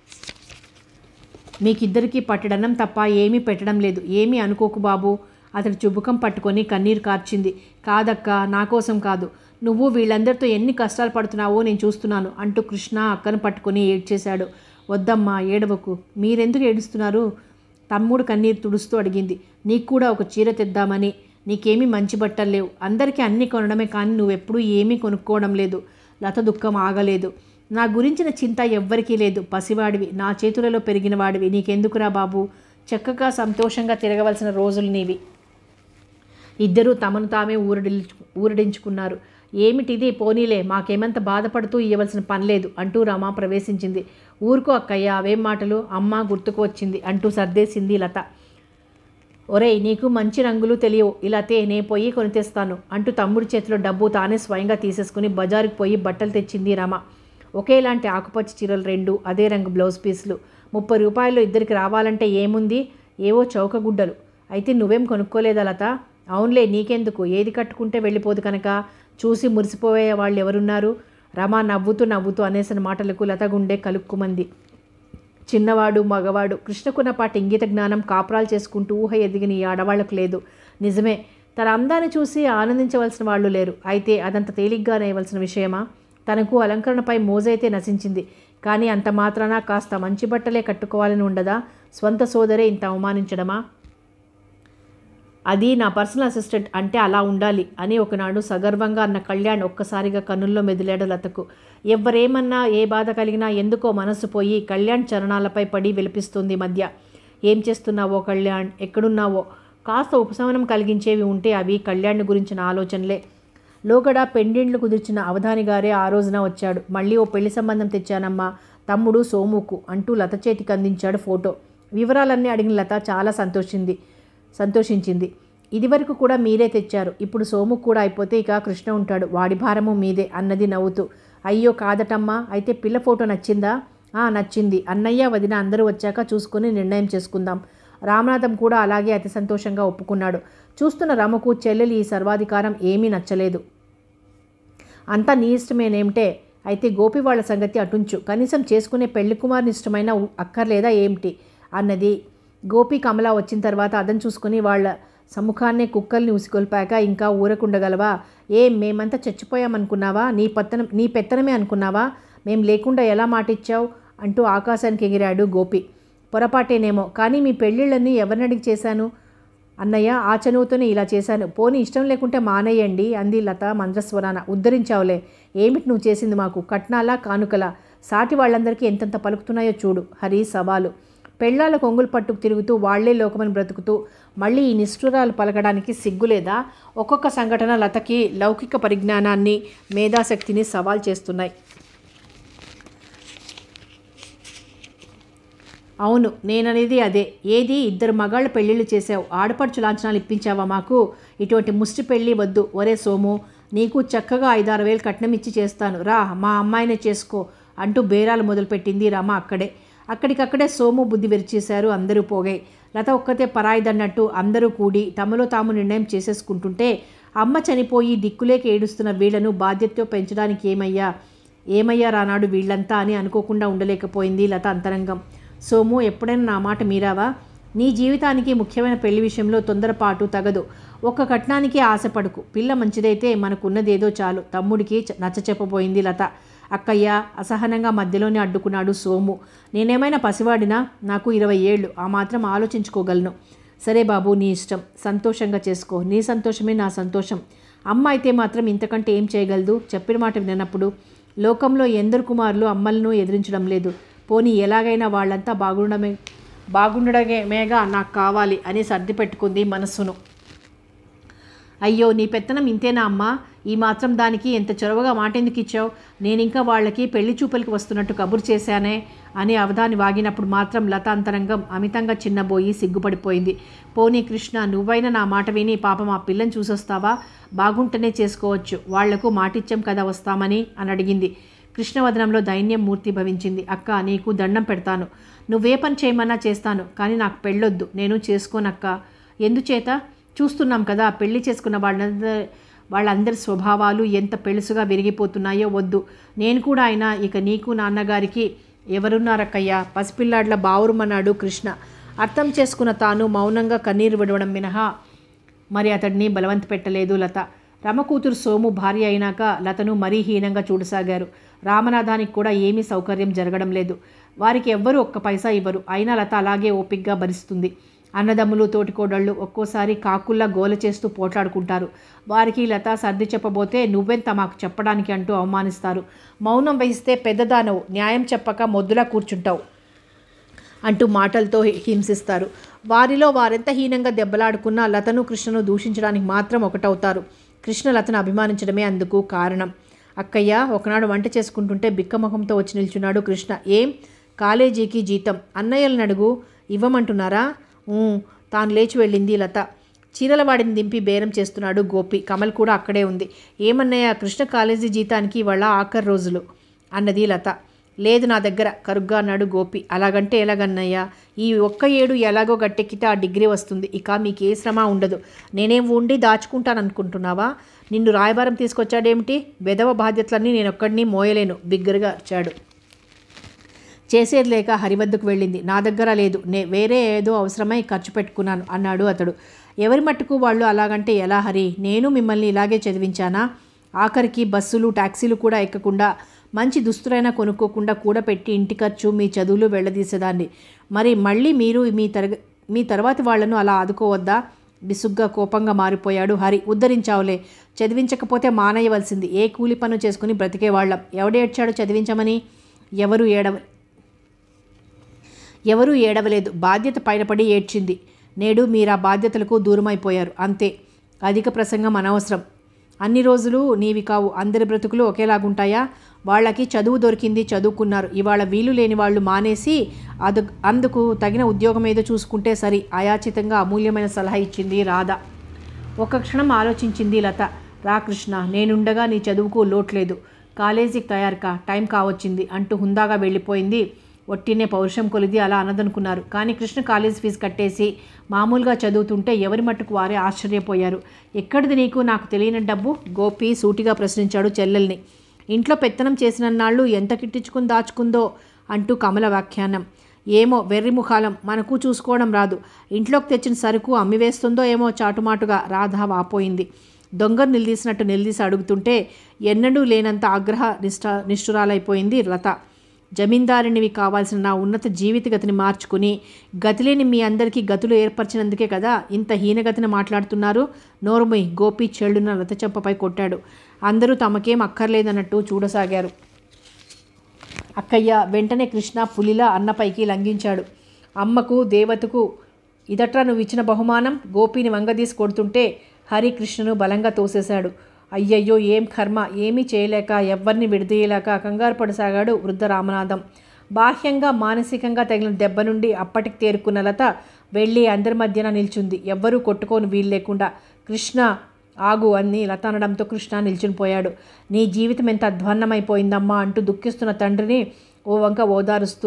మీకిద్దరికీ పట్టడనం తప్ప ఏమీ పెట్టడం లేదు ఏమీ అనుకోకు బాబు అతడు చుబుకం పట్టుకొని కన్నీరు కార్చింది కాదక్క నా కోసం కాదు నువ్వు వీళ్ళందరితో ఎన్ని కష్టాలు పడుతున్నావో నేను చూస్తున్నాను అంటూ కృష్ణ అక్కను పట్టుకొని ఏడ్చేశాడు వద్దమ్మా ఏడవకు మీరెందుకు ఏడుస్తున్నారు తమ్ముడు కన్నీరు తుడుస్తూ అడిగింది నీకు కూడా ఒక చీర తెద్దామని నీకేమీ మంచి బట్టలు లేవు అందరికీ అన్నీ కొనడమే కానీ నువ్వెప్పుడూ ఏమీ కొనుక్కోవడం లేదు లత దుఃఖం ఆగలేదు నా గురించిన చింత ఎవ్వరికీ లేదు పసివాడివి నా చేతులలో పెరిగిన వాడివి నీకెందుకురా బాబు చక్కగా సంతోషంగా తిరగవలసిన రోజులు నీవి ఇద్దరూ తమను తామే ఊరడించు ఊరడించుకున్నారు ఏమిటిది పోనీలే మాకేమంత బాధపడుతూ ఇవ్వవలసిన పని లేదు అంటూ రమ ప్రవేశించింది ఊరుకో అక్కయ్య అవేం మాటలు అమ్మ గుర్తుకు వచ్చింది అంటూ సర్దేసింది లత ఒరేయ్ నీకు మంచి రంగులు తెలియవు ఇలా తే నే పోయి కొని తెస్తాను అంటూ తమ్ముడి చేతిలో డబ్బు తానే స్వయంగా తీసేసుకుని బజారుకు పోయి బట్టలు తెచ్చింది రమ ఒకేలాంటి ఆకుపచ్చ చీరలు రెండు అదే రంగు బ్లౌజ్ పీసులు ముప్పై రూపాయలు ఇద్దరికి రావాలంటే ఏముంది ఏవో చౌకగుడ్డలు అయితే నువ్వేం కొనుక్కోలేదా లత అవునులే నీకెందుకు ఏది కట్టుకుంటే వెళ్ళిపోదు కనుక చూసి మురిసిపోయే వాళ్ళు ఎవరున్నారు రమ నవ్వుతూ నవ్వుతూ అనేసిన మాటలకు లత గుండె కలుక్కుమంది చిన్నవాడు మగవాడు కృష్ణకున్నపాటి ఇంగిత జ్ఞానం కాపురాలు చేసుకుంటూ ఊహ ఎదిగిన ఈ ఆడవాళ్లకు లేదు నిజమే తన అందాన్ని చూసి ఆనందించవలసిన వాళ్ళు లేరు అయితే అదంత తేలిగ్గా నేయవలసిన విషయమా తనకు అలంకరణపై మోజైతే నశించింది కానీ అంత మాత్రాన కాస్త మంచి బట్టలే కట్టుకోవాలని ఉండదా స్వంత సోదరే ఇంత అవమానించడమా అది నా పర్సనల్ అసిస్టెంట్ అంటే అలా ఉండాలి అని ఒకనాడు సగర్వంగా అన్న కళ్యాణ్ ఒక్కసారిగా కన్నుల్లో మెదిలాడు లతకు ఎవరేమన్నా ఏ బాధ కలిగినా ఎందుకో మనసు పోయి కళ్యాణ్ చరణాలపై పడి విలిపిస్తుంది ఈ మధ్య ఏం చేస్తున్నావో కళ్యాణ్ ఎక్కడున్నావో కాస్త ఉపశమనం కలిగించేవి ఉంటే అవి కళ్యాణ్ గురించిన ఆలోచనలే లోగడ పెండిండ్లు కుదిర్చిన అవధాని గారే ఆ రోజున వచ్చాడు మళ్ళీ ఓ పెళ్లి సంబంధం తెచ్చానమ్మా తమ్ముడు సోముకు అంటూ లత చేతికి అందించాడు ఫోటో వివరాలన్నీ అడిగిన లత చాలా సంతోషింది సంతోషించింది ఇదివరకు కూడా మీరే తెచ్చారు ఇప్పుడు సోము కూడా అయిపోతే ఇక కృష్ణ ఉంటాడు వాడి భారము మీదే అన్నది నవ్వుతూ అయ్యో కాదటమ్మా అయితే పిల్ల ఫోటో నచ్చిందా ఆ నచ్చింది అన్నయ్య వదిన అందరూ వచ్చాక చూసుకొని నిర్ణయం చేసుకుందాం రామనాథం కూడా అలాగే అతి సంతోషంగా ఒప్పుకున్నాడు చూస్తున్న రమకు చెల్లెలి ఈ సర్వాధికారం ఏమీ నచ్చలేదు అంతా నీ ఇష్టమేనేమిటే అయితే గోపి వాళ్ళ సంగతి అటుంచు కనీసం చేసుకునే పెళ్లి కుమార్ని ఇష్టమైన ఉ- అక్కర్లేదా ఏమిటి అన్నది గోపి కమల వచ్చిన తర్వాత అదను చూసుకుని వాళ్ళ సముఖాన్నే కుక్కల్ని ఉసిగొల్పాక ఇంకా ఊరకుండగలవా ఏం మేమంతా చచ్చిపోయామనుకున్నావా నీ పత్తనం నీ పెత్తనమే అనుకున్నావా మేం లేకుండా ఎలా మాటిచ్చావు అంటూ ఆకాశానికి ఎగిరాడు గోపి పొరపాటేనేమో కానీ మీ పెళ్ళిళ్ళని ఎవరిని అడిగి చేశాను అన్నయ్య ఆ చనువుతోనే ఇలా చేశాను పోనీ ఇష్టం లేకుంటే మానేయండి అంది లత మంద్రస్వరాన ఉద్ధరించావులే ఏమిటి నువ్వు చేసింది మాకు కట్నాలా కానుకలా సాటి వాళ్ళందరికీ ఎంతెంత పలుకుతున్నాయో చూడు హరి సవాలు పెళ్ళాల కొంగులు పట్టుకు తిరుగుతూ వాళ్లే లోకమని బ్రతుకుతూ మళ్ళీ ఈ నిష్ఠురాలు పలకడానికి సిగ్గులేదా ఒక్కొక్క సంఘటన లతకి లౌకిక పరిజ్ఞానాన్ని మేధాశక్తిని సవాల్ చేస్తున్నాయి అవును నేననేది అదే ఏది ఇద్దరు మగాళ్ళ పెళ్ళిళ్ళు చేసావు ఆడపడుచు లాంఛనాలు ఇప్పించావా మాకు ఇటువంటి ముష్టి పెళ్ళి వద్దు ఒరే సోము నీకు చక్కగా ఐదారు వేలు కట్నం ఇచ్చి చేస్తాను రా మా అమ్మాయినే చేసుకో అంటూ బేరాలు మొదలుపెట్టింది రమ అక్కడే అక్కడికక్కడే సోము బుద్ధి విరిచేశారు అందరూ పోగాయి లత ఒక్కతే పరాయిదన్నట్టు అందరూ కూడి తమలో తాము నిర్ణయం చేసేసుకుంటుంటే అమ్మ చనిపోయి దిక్కులేక ఏడుస్తున్న వీళ్లను బాధ్యతతో పెంచడానికి ఏమయ్యా ఏమయ్యా రానాడు వీళ్ళంతా అని అనుకోకుండా ఉండలేకపోయింది లత అంతరంగం సోము ఎప్పుడైనా నా మాట మీరావా నీ జీవితానికి ముఖ్యమైన పెళ్లి విషయంలో తొందరపాటు తగదు ఒక్క కట్నానికి ఆశపడకు పిల్ల మంచిదైతే మనకున్నదేదో చాలు తమ్ముడికి చ- నచ్చ చెప్పబోయింది లత అక్కయ్య అసహనంగా మధ్యలోనే అడ్డుకున్నాడు సోము నేనేమైనా పసివాడినా నాకు ఇరవై ఏళ్ళు ఆ మాత్రం ఆలోచించుకోగలను సరే బాబు నీ ఇష్టం సంతోషంగా చేసుకో నీ సంతోషమే నా సంతోషం అమ్మ అయితే మాత్రం ఇంతకంటే ఏం చేయగలదు చెప్పిన మాట వినప్పుడు లోకంలో ఎందరు కుమారులు అమ్మలను ఎదిరించడం లేదు పోనీ ఎలాగైనా వాళ్ళంతా బాగుండమే బాగుండడమేగా నాకు కావాలి అని సర్ది పెట్టుకుంది మనస్సును అయ్యో నీ పెత్తనం ఇంతేనా అమ్మా ఈ మాత్రం దానికి ఎంత చొరవగా మాట ఎందుకు ఇచ్చావు నేను ఇంకా వాళ్ళకి పెళ్లి చూపులకి వస్తున్నట్టు కబురు చేశానే అని అవధాని వాగినప్పుడు మాత్రం లతాంతరంగం అమితంగా చిన్నబోయి సిగ్గుపడిపోయింది పోనీ కృష్ణ నువ్వైనా నా మాట విని పాపం ఆ పిల్లని చూసొస్తావా బాగుంటేనే చేసుకోవచ్చు వాళ్లకు మాటిచ్చాం కదా వస్తామని అని అడిగింది కృష్ణవదనంలో దైన్యం మూర్తి భవించింది అక్క నీకు దండం పెడతాను నువ్వే పని చేయమన్నా చేస్తాను కానీ నాకు పెళ్ళొద్దు నేను చేసుకోనక్క ఎందుచేత చూస్తున్నాం కదా పెళ్లి చేసుకున్న వాళ్ళందరి వాళ్ళందరి స్వభావాలు ఎంత పెళుసుగా విరిగిపోతున్నాయో వద్దు నేను కూడా అయినా ఇక నీకు నాన్నగారికి ఎవరున్నారక్కయ్యా పసిపిల్లాడ్ల బావురుమన్నాడు కృష్ణ అర్థం చేసుకున్న తాను మౌనంగా కన్నీరు విడవడం మినహా మరి అతడిని బలవంత పెట్టలేదు లత రమకూతురు సోము భార్య అయినాక లతను మరీ హీనంగా చూడసాగారు రామనాథానికి కూడా ఏమీ సౌకర్యం జరగడం లేదు వారికి ఎవ్వరూ ఒక్క పైసా ఇవ్వరు అయినా లత అలాగే ఓపిగ్గా భరిస్తుంది అన్నదమ్ములు తోటికోడళ్ళు ఒక్కోసారి కాకుల్లా గోల చేస్తూ పోట్లాడుకుంటారు వారికి లత సర్ది చెప్పబోతే నువ్వెంత మాకు చెప్పడానికి అంటూ అవమానిస్తారు మౌనం వహిస్తే పెద్దదానవు న్యాయం చెప్పక మొద్దులా కూర్చుంటావు అంటూ మాటలతో హింసిస్తారు వారిలో వారెంత హీనంగా దెబ్బలాడుకున్నా లతను కృష్ణను దూషించడానికి మాత్రం ఒకటవుతారు కృష్ణ లతను అభిమానించడమే అందుకు కారణం అక్కయ్య ఒకనాడు వంట చేసుకుంటుంటే బిక్కముఖంతో వచ్చి నిల్చున్నాడు కృష్ణ ఏం కాలేజీకి జీతం అన్నయ్యలను అడుగు ఇవ్వమంటున్నారా ఊ, తాను లేచి వెళ్ళింది లత చీరల వాడిని దింపి బేరం చేస్తున్నాడు గోపి కమల్ కూడా అక్కడే ఉంది ఏమన్నయ్య కృష్ణ కాలేజీ జీతానికి ఇవాళ ఆఖరి రోజులు అన్నది లత లేదు నా దగ్గర కరుగ్గా అన్నాడు గోపి అలాగంటే ఎలాగన్నయ్యా ఈ ఒక్క ఏడు ఎలాగో గట్టెక్కితే ఆ డిగ్రీ వస్తుంది ఇక మీకు ఏ శ్రమ ఉండదు నేనేం ఉండి దాచుకుంటాను అనుకుంటున్నావా నిన్ను రాయబారం తీసుకొచ్చాడేమిటి వెధవ బాధ్యతలన్నీ నేనొక్కడిని మోయలేను బిగ్గరగా అరిచాడు చేసేది లేక హరివద్దకు వెళ్ళింది నా దగ్గర లేదు నే వేరే ఏదో అవసరమై ఖర్చు పెట్టుకున్నాను అన్నాడు అతడు ఎవరి మట్టుకు వాళ్ళు అలాగంటే ఎలా హరి నేను మిమ్మల్ని ఇలాగే చదివించానా ఆఖరికి బస్సులు టాక్సీలు కూడా ఎక్కకుండా మంచి దుస్తులైనా కొనుక్కోకుండా కూడా పెట్టి ఇంటి ఖర్చు మీ చదువులు వెళ్ళదీసేదాన్ని మరి మళ్ళీ మీరు మీ తరగ మీ తర్వాతి వాళ్లను అలా ఆదుకోవద్దా బిసుగ్గా కోపంగా మారిపోయాడు హరి ఉద్ధరించావులే చదివించకపోతే మానేయవలసింది ఏ కూలి పను చేసుకుని బ్రతికేవాళ్ళం ఎవడేడ్చాడో చదివించమని ఎవరు ఏడవ ఎవరూ ఏడవలేదు బాధ్యత పైనపడి ఏడ్చింది నేడు మీరు ఆ బాధ్యతలకు దూరమైపోయారు అంతే అధిక ప్రసంగం అనవసరం అన్ని రోజులు నీవి కావు అందరి బ్రతుకులు ఒకేలాగుంటాయా వాళ్ళకి చదువు దొరికింది చదువుకున్నారు ఇవాళ వీలు లేని వాళ్ళు మానేసి అదు అందుకు తగిన ఉద్యోగం ఏదో చూసుకుంటే సరి అయాచితంగా అమూల్యమైన సలహా ఇచ్చింది రాధ ఒక క్షణం ఆలోచించింది లత రా కృష్ణ నేనుండగా నీ చదువుకు లోట్లేదు కాలేజీకి తయారు కా టైం కావచ్చింది అంటూ హుందాగా వెళ్ళిపోయింది ఒట్టినే పౌరుషం కొలిది అలా అనదనుకున్నారు కానీ కృష్ణ కాలేజ్ ఫీజు కట్టేసి మామూలుగా చదువుతుంటే ఎవరి మట్టుకు వారే ఆశ్చర్యపోయారు ఎక్కడిది నీకు నాకు తెలియని డబ్బు గోపి సూటిగా ప్రశ్నించాడు చెల్లెల్ని ఇంట్లో పెత్తనం చేసిన నాళ్ళు ఎంత కిట్టించుకుని దాచుకుందో అంటూ కమల వ్యాఖ్యానం ఏమో వెర్రి ముఖాలం మనకు చూసుకోవడం రాదు ఇంట్లోకి తెచ్చిన సరుకు అమ్మివేస్తుందో ఏమో చాటుమాటుగా రాధ వాపోయింది దొంగను నిలదీసినట్టు నిలదీసి అడుగుతుంటే ఎన్నడూ లేనంత ఆగ్రహ నిష్ఠ నిష్ఠురాలైపోయింది లత జమీందారునివి కావాల్సిన నా ఉన్నత జీవితగతిని మార్చుకుని గతిలేని మీ అందరికీ గతులు ఏర్పరిచినందుకే కదా ఇంత హీనగతిన మాట్లాడుతున్నారు నోరుమొయ్ గోపి చెల్లున లత చెంపపై కొట్టాడు అందరూ తమకేం అక్కర్లేదన్నట్టు చూడసాగారు అక్కయ్య వెంటనే కృష్ణ పులిలా అన్నపైకి లంఘించాడు అమ్మకు దేవతకు ఇదట్రా నువ్వు ఇచ్చిన బహుమానం గోపిని వంగదీసి కొడుతుంటే హరి కృష్ణను బలంగా తోసేశాడు అయ్యయ్యో ఏం కర్మ ఏమీ చేయలేక ఎవ్వరిని విడదీయలేక కంగారు పడసాగాడు వృద్ధ రామనాథం బాహ్యంగా మానసికంగా తగిలిన దెబ్బ నుండి అప్పటికి తేరుకున్న లత వెళ్ళి అందరి మధ్యన నిల్చుంది ఎవ్వరూ కొట్టుకోని వీలు లేకుండా కృష్ణ ఆగు అని లత అనడంతో కృష్ణ నిల్చునిపోయాడు నీ జీవితం ఎంత అధ్వాన్నమైపోయిందమ్మా అంటూ దుఃఖిస్తున్న తండ్రిని ఓ వంక ఓదారుస్తూ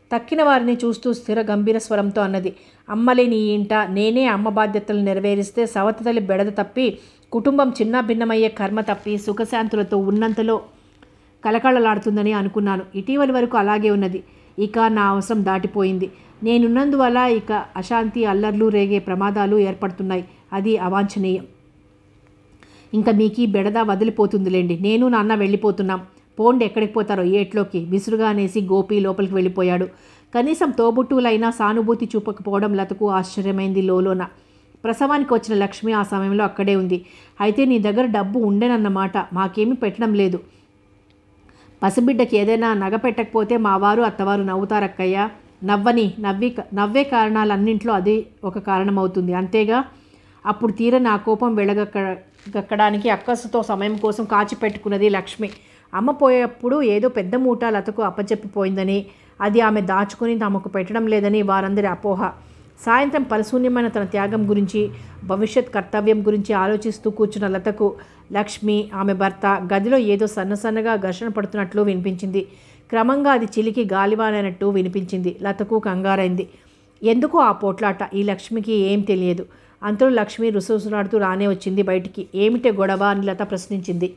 తక్కిన వారిని చూస్తూ స్థిర గంభీర స్వరంతో అన్నది అమ్మలేని ఈ ఇంట నేనే అమ్మ బాధ్యతలు నెరవేరిస్తే సవతి తల్లి బెడద తప్పి కుటుంబం చిన్న భిన్నమయ్యే కర్మ తప్పి సుఖశాంతులతో ఉన్నంతలో కలకళలాడుతుందని అనుకున్నాను ఇటీవలి వరకు అలాగే ఉన్నది ఇక నా అవసరం దాటిపోయింది నేనున్నందువల్ల ఇక అశాంతి అల్లర్లు రేగే ప్రమాదాలు ఏర్పడుతున్నాయి అది అవాంఛనీయం ఇంకా మీకు ఈ బెడద వదిలిపోతుందిలేండి నేను నాన్న వెళ్ళిపోతున్నాం పోండి ఎక్కడికి పోతారో ఏట్లోకి విసురుగా అనేసి గోపి లోపలికి వెళ్ళిపోయాడు కనీసం తోబుట్టువులైనా సానుభూతి చూపకపోవడం లతకు ఆశ్చర్యమైంది లోలోన ప్రసవానికి వచ్చిన లక్ష్మి ఆ సమయంలో అక్కడే ఉంది అయితే నీ దగ్గర డబ్బు ఉండేనన్నమాట మాకేమీ పెట్టడం లేదు పసిబిడ్డకి ఏదైనా నగ పెట్టకపోతే మా వారు అత్తవారు నవ్వుతారక్కయ్య నవ్వని నవ్వి నవ్వే కారణాలన్నింట్లో అది ఒక కారణం అవుతుంది అంతేగా అప్పుడు తీర నా కోపం వెళ్ళగక్క గక్కడానికి అక్కసుతో సమయం కోసం కాచి పెట్టుకున్నది లక్ష్మి అమ్మ పోయేప్పుడు ఏదో పెద్ద మూట లతకు అప్పచెప్పిపోయిందని అది ఆమె దాచుకొని తమకు పెట్టడం లేదని వారందరి అపోహ సాయంత్రం పరిశూన్యమైన తన త్యాగం గురించి భవిష్యత్ కర్తవ్యం గురించి ఆలోచిస్తూ కూర్చున్న లతకు లక్ష్మి ఆమె భర్త గదిలో ఏదో సన్నసన్నగా ఘర్షణ పడుతున్నట్లు వినిపించింది క్రమంగా అది చిలికి గాలివానైనట్టు వినిపించింది లతకు కంగారైంది ఎందుకో ఆ పోట్లాట ఈ లక్ష్మికి ఏం తెలియదు అంతలో లక్ష్మి రుసరుసలాడుతూ రానే వచ్చింది బయటికి ఏమిటే గొడవ అని లత ప్రశ్నించింది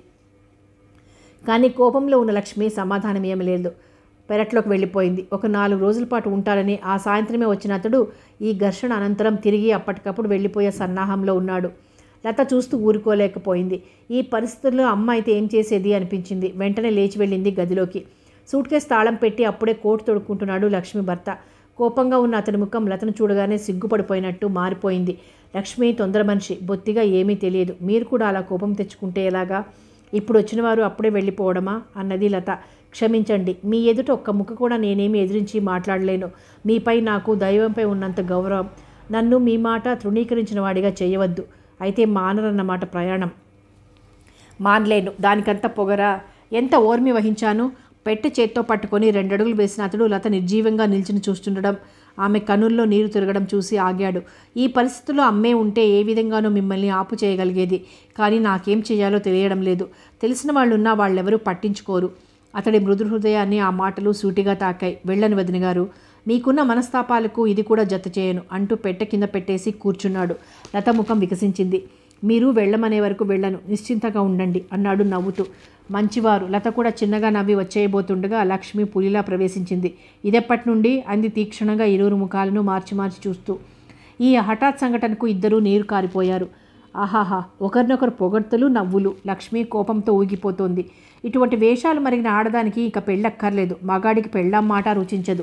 కానీ కోపంలో ఉన్న లక్ష్మి సమాధానం ఏమి లేదు పెరట్లోకి వెళ్ళిపోయింది ఒక నాలుగు రోజుల పాటు ఉంటాడని ఆ సాయంత్రమే వచ్చిన అతడు ఈ ఘర్షణ అనంతరం తిరిగి అప్పటికప్పుడు వెళ్ళిపోయే సన్నాహంలో ఉన్నాడు లత చూస్తూ ఊరుకోలేకపోయింది ఈ పరిస్థితుల్లో అమ్మ అయితే ఏం చేసేది అనిపించింది వెంటనే లేచి వెళ్ళింది గదిలోకి సూట్ కేసు తాళం పెట్టి అప్పుడే కోటు తొడుక్కుంటున్నాడు లక్ష్మి భర్త కోపంగా ఉన్న అతని ముఖం లతను చూడగానే సిగ్గుపడిపోయినట్టు మారిపోయింది లక్ష్మి తొందర మనిషి బొత్తిగా ఏమీ తెలియదు మీరు కూడా అలా కోపం తెచ్చుకుంటే ఎలాగా ఇప్పుడు వచ్చిన వారు అప్పుడే వెళ్ళిపోవడమా అన్నది లత క్షమించండి మీ ఎదుట ఒక్క ముక్క కూడా నేనేమి ఎదిరించి మాట్లాడలేను మీపై నాకు దైవంపై ఉన్నంత గౌరవం నన్ను మీ మాట తృణీకరించిన వాడిగా చేయవద్దు అయితే మానరన్నమాట ప్రయాణం మానలేను దానికంత పొగరా ఎంత ఓర్మి వహించాను పెట్టె చేత్తో పట్టుకొని రెండడుగులు వేసిన అతడు లత నిర్జీవంగా నిల్చుని చూస్తుండడం ఆమె కనుల్లో నీరు తిరగడం చూసి ఆగాడు ఈ పరిస్థితుల్లో అమ్మే ఉంటే ఏ విధంగానూ మిమ్మల్ని ఆపు చేయగలిగేది కానీ నాకేం చేయాలో తెలియడం లేదు తెలిసిన వాళ్ళున్నా వాళ్ళెవరూ పట్టించుకోరు అతడి మృదు హృదయాన్ని ఆ మాటలు సూటిగా తాకాయి వెళ్ళని వదిన గారు మీకున్న మనస్తాపాలకు ఇది కూడా జత చేయను అంటూ పెట్టె కింద పెట్టేసి కూర్చున్నాడు లత ముఖం వికసించింది మీరు వెళ్ళమనే వరకు వెళ్ళను నిశ్చింతగా ఉండండి అన్నాడు నవ్వుతూ మంచివారు లత కూడా చిన్నగా నవ్వి వచ్చేయబోతుండగా లక్ష్మి పులిలా ప్రవేశించింది ఇదెప్పటి నుండి అంది తీక్షణంగా ఇరువురు ముఖాలను మార్చి మార్చి చూస్తూ ఈ హఠాత్ సంఘటనకు ఇద్దరూ నీరు కారిపోయారు ఆహాహా ఒకరినొకరు పొగడ్తలు నవ్వులు లక్ష్మి కోపంతో ఊగిపోతోంది ఇటువంటి వేషాలు మరిగిన ఆడదానికి ఇక పెళ్ళక్కర్లేదు మగాడికి పెళ్ళాం మాట రుచించదు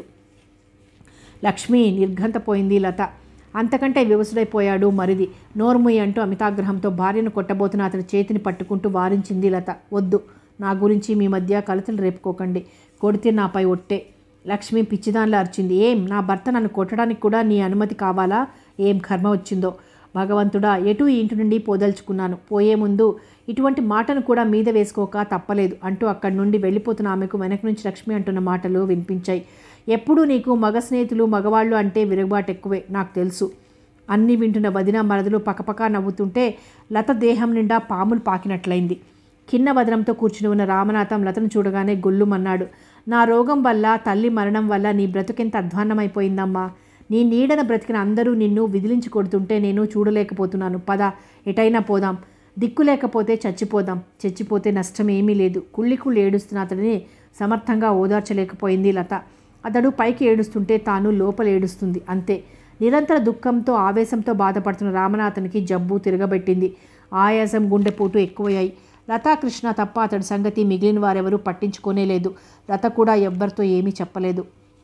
లక్ష్మి నిర్ఘంతపోయింది లత అంతకంటే వివసుడైపోయాడు మరిది నోర్ముయ్ అంటూ అమితాగ్రహంతో భార్యను కొట్టబోతున్న అతని చేతిని పట్టుకుంటూ వారించింది లత వద్దు నా గురించి మీ మధ్య కలతలు రేపుకోకండి కొడితే నాపై ఒట్టే లక్ష్మి పిచ్చిదానిలా అరిచింది ఏం నా భర్త నన్ను కొట్టడానికి కూడా నీ అనుమతి కావాలా ఏం కర్మ వచ్చిందో భగవంతుడా ఎటు ఈ ఇంటి నుండి పోదలుచుకున్నాను పోయే ముందు ఇటువంటి మాటను కూడా మీద వేసుకోక తప్పలేదు అంటూ అక్కడి నుండి వెళ్ళిపోతున్న ఆమెకు వెనక నుంచి లక్ష్మి అంటున్న మాటలు వినిపించాయి ఎప్పుడూ నీకు మగ స్నేహితులు మగవాళ్ళు అంటే విరుగుబాటు ఎక్కువే నాకు తెలుసు అన్నీ వింటున్న వదిన మరదలు పకపక నవ్వుతుంటే లత దేహం నిండా పాములు పాకినట్లయింది కిన్న వదనంతో కూర్చుని ఉన్న రామనాథం లతను చూడగానే గొల్లుమన్నాడు నా రోగం వల్ల తల్లి మరణం వల్ల నీ బ్రతుకెంత అధ్వాన్నమైపోయిందమ్మా నీ నీడన బ్రతికిన అందరూ నిన్ను విదిలించి కొడుతుంటే నేను చూడలేకపోతున్నాను పద ఎటైనా పోదాం దిక్కు లేకపోతే చచ్చిపోదాం చచ్చిపోతే నష్టం ఏమీ లేదు కుళ్ళి కుళ్ళి ఏడుస్తున్న అతడిని సమర్థంగా ఓదార్చలేకపోయింది లత అతడు పైకి ఏడుస్తుంటే తాను లోపల ఏడుస్తుంది అంతే నిరంతర దుఃఖంతో ఆవేశంతో బాధపడుతున్న రామనాథన్కి జబ్బు తిరగబెట్టింది ఆయాసం గుండెపోటు ఎక్కువయ్యాయి లతా కృష్ణ తప్ప అతడి సంగతి మిగిలిన వారెవరూ పట్టించుకోనే లేదు లత కూడా ఎవ్వరితో ఏమీ చెప్పలేదు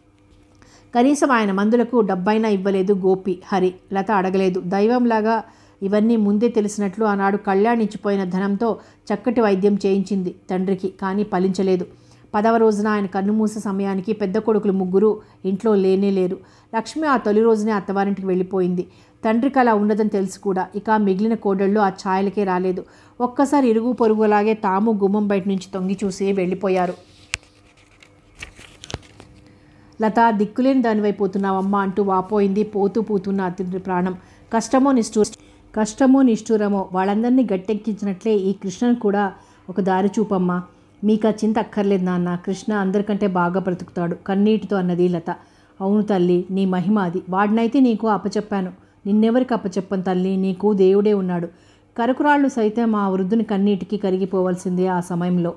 కనీసం ఆయన మందులకు డబ్బైనా ఇవ్వలేదు గోపి హరి లత అడగలేదు దైవంలాగా ఇవన్నీ ముందే తెలిసినట్లు ఆనాడు కళ్యాణించిపోయిన ధనంతో చక్కటి వైద్యం చేయించింది తండ్రికి కానీ ఫలించలేదు పదవ రోజున ఆయన కన్నుమూసే సమయానికి పెద్ద కొడుకులు ముగ్గురు ఇంట్లో లేనే లేరు లక్ష్మి ఆ తొలి రోజునే అత్తవారింటికి వెళ్ళిపోయింది తండ్రికి అలా ఉండదని తెలుసు కూడా ఇక మిగిలిన కోడళ్ళు ఆ ఛాయలకే రాలేదు ఒక్కసారి ఇరుగు పొరుగులాగే తాము గుమ్మం బయట నుంచి తొంగి చూసి వెళ్ళిపోయారు లత దిక్కులేని దానివైపోతున్నావమ్మా అంటూ వాపోయింది పోతూ పూతున్న అతని ప్రాణం కష్టమో నిష్ఠూర కష్టమో నిష్ఠూరమో వాళ్ళందరినీ గట్టెక్కించినట్లే ఈ కృష్ణను కూడా ఒక దారి చూపమ్మా మీకు ఆ చింత అక్కర్లేదు నాన్న కృష్ణ అందరికంటే బాగా బ్రతుకుతాడు కన్నీటితో అన్నది లత అవును తల్లి నీ మహిమ అది వాడినైతే నీకు అప్పచెప్పాను నిన్నెవరికి అప్పచెప్పను తల్లి నీకు దేవుడే ఉన్నాడు కరకురాళ్ళు సైతం ఆ వృద్ధుని కన్నీటికి కరిగిపోవలసిందే ఆ సమయంలో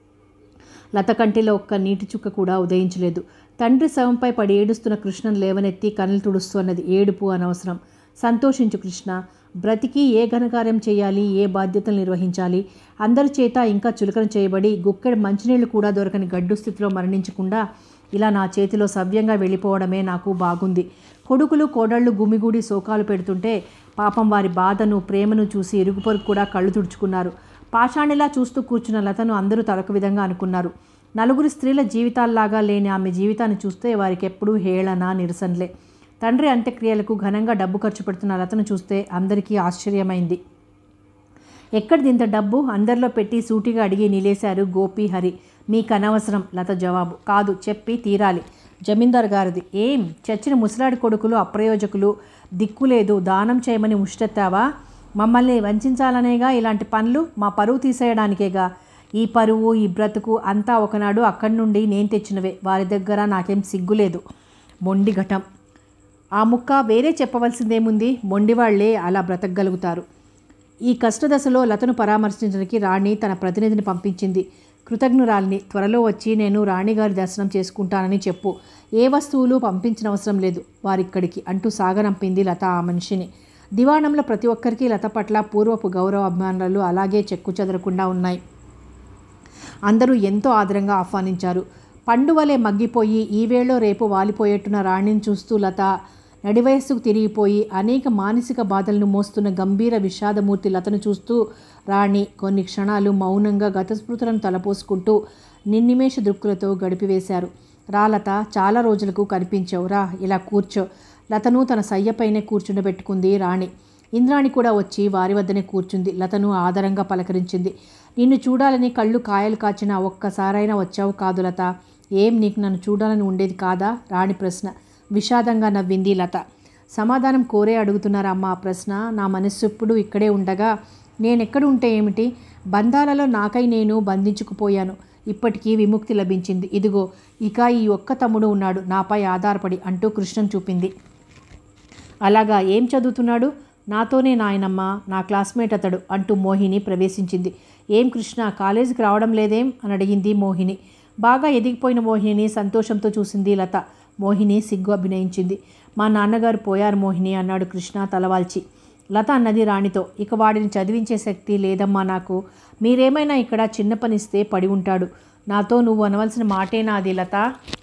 లత కంటిలో ఒక్క నీటి చుక్క కూడా ఉదయించలేదు తండ్రి శవంపై పడి ఏడుస్తున్న కృష్ణను లేవనెత్తి కనులు తుడుస్తూ అన్నది ఏడుపు అనవసరం సంతోషించు కృష్ణ బ్రతికి ఏ ఘనకార్యం చేయాలి ఏ బాధ్యతలు నిర్వహించాలి అందరి చేత ఇంకా చులకన చేయబడి గుక్కెడు మంచినీళ్లు కూడా దొరకని గడ్డు స్థితిలో మరణించకుండా ఇలా నా చేతిలో సవ్యంగా వెళ్ళిపోవడమే నాకు బాగుంది కొడుకులు కోడళ్ళు గుమిగూడి శోకాలు పెడుతుంటే పాపం వారి బాధను ప్రేమను చూసి ఇరుగుపొరుగు కూడా కళ్ళు తుడుచుకున్నారు పాషాణిలా చూస్తూ కూర్చున్న లతను అందరూ తరొక విధంగా అనుకున్నారు నలుగురు స్త్రీల జీవితాల్లాగా లేని ఆమె జీవితాన్ని చూస్తే వారికి ఎప్పుడూ హేళన నిరసనలే తండ్రి అంత్యక్రియలకు ఘనంగా డబ్బు ఖర్చు పెడుతున్న లతను చూస్తే అందరికీ ఆశ్చర్యమైంది ఎక్కడిది ఇంత డబ్బు అందరిలో పెట్టి సూటిగా అడిగి నిలేశారు గోపి హరి మీకు అనవసరం లత జవాబు కాదు చెప్పి తీరాలి జమీందార్ గారిది ఏం చచ్చిన ముసలాడి కొడుకులు అప్రయోజకులు దిక్కులేదు దానం చేయమని ముష్టెత్తావా మమ్మల్ని వంచాలనేగా ఇలాంటి పనులు మా పరువు తీసేయడానికేగా ఈ పరువు ఈ బ్రతుకు అంతా ఒకనాడు అక్కడి నుండి నేను తెచ్చినవే వారి దగ్గర నాకేం సిగ్గులేదు మొండి ఘటం ఆ ముక్క వేరే చెప్పవలసిందేముంది మొండివాళ్లే అలా బ్రతకగలుగుతారు ఈ కష్టదశలో లతను పరామర్శించడానికి రాణి తన ప్రతినిధిని పంపించింది కృతజ్ఞురాలిని త్వరలో వచ్చి నేను రాణిగారి దర్శనం చేసుకుంటానని చెప్పు ఏ వస్తువులు పంపించిన అవసరం లేదు వారిక్కడికి అంటూ సాగనంపింది లత ఆ మనిషిని దివాణంలో ప్రతి ఒక్కరికి లత పట్ల పూర్వపు గౌరవ అభిమానాలు అలాగే చెక్కు చెదరకుండా ఉన్నాయి అందరూ ఎంతో ఆదరంగా ఆహ్వానించారు పండువలే మగ్గిపోయి ఈ వేళలో రేపు వాలిపోయేట్టున్న రాణిని చూస్తూ లత నడివయస్సుకు తిరిగిపోయి అనేక మానసిక బాధలను మోస్తున్న గంభీర విషాదమూర్తి లతను చూస్తూ రాణి కొన్ని క్షణాలు మౌనంగా గతస్మృతులను తలపోసుకుంటూ నిన్నిమేష దృక్కులతో గడిపివేశారు రా లత చాలా రోజులకు కనిపించావు రా ఇలా కూర్చో లతను తన సయ్యపైనే కూర్చుండబెట్టుకుంది రాణి ఇంద్రాణి కూడా వచ్చి వారి వద్దనే కూర్చుంది లతను ఆదరంగా పలకరించింది నిన్ను చూడాలని కళ్ళు కాయలు కాచిన ఒక్కసారైనా వచ్చావు కాదు లత ఏం నీకు నన్ను చూడాలని ఉండేది కాదా రాణి ప్రశ్న విషాదంగా నవ్వింది లత సమాధానం కోరే అడుగుతున్నారా అమ్మ ఆ ప్రశ్న నా మనస్సు ఇప్పుడు ఇక్కడే ఉండగా నేనెక్కడ ఉంటే ఏమిటి బంధాలలో నాకై నేను బంధించుకుపోయాను ఇప్పటికీ విముక్తి లభించింది ఇదిగో ఇక ఈ ఒక్క తమ్ముడు ఉన్నాడు నాపై ఆధారపడి అంటూ కృష్ణన్ చూపింది అలాగా ఏం చదువుతున్నాడు నాతోనే నాయనమ్మ నా క్లాస్మేట్ అతడు అంటూ మోహిని ప్రవేశించింది ఏం కృష్ణ కాలేజీకి రావడం లేదేం అని అడిగింది మోహిని బాగా ఎదిగిపోయిన మోహిని సంతోషంతో చూసింది లత మోహిని సిగ్గు అభినయించింది మా నాన్నగారు పోయారు మోహిని అన్నాడు కృష్ణ తలవాల్చి లత అన్నది రాణితో ఇక వాడిని చదివించే శక్తి లేదమ్మా నాకు మీరేమైనా ఇక్కడ చిన్న పనిస్తే పడి ఉంటాడు నాతో నువ్వు అనవలసిన మాటేనా అది లత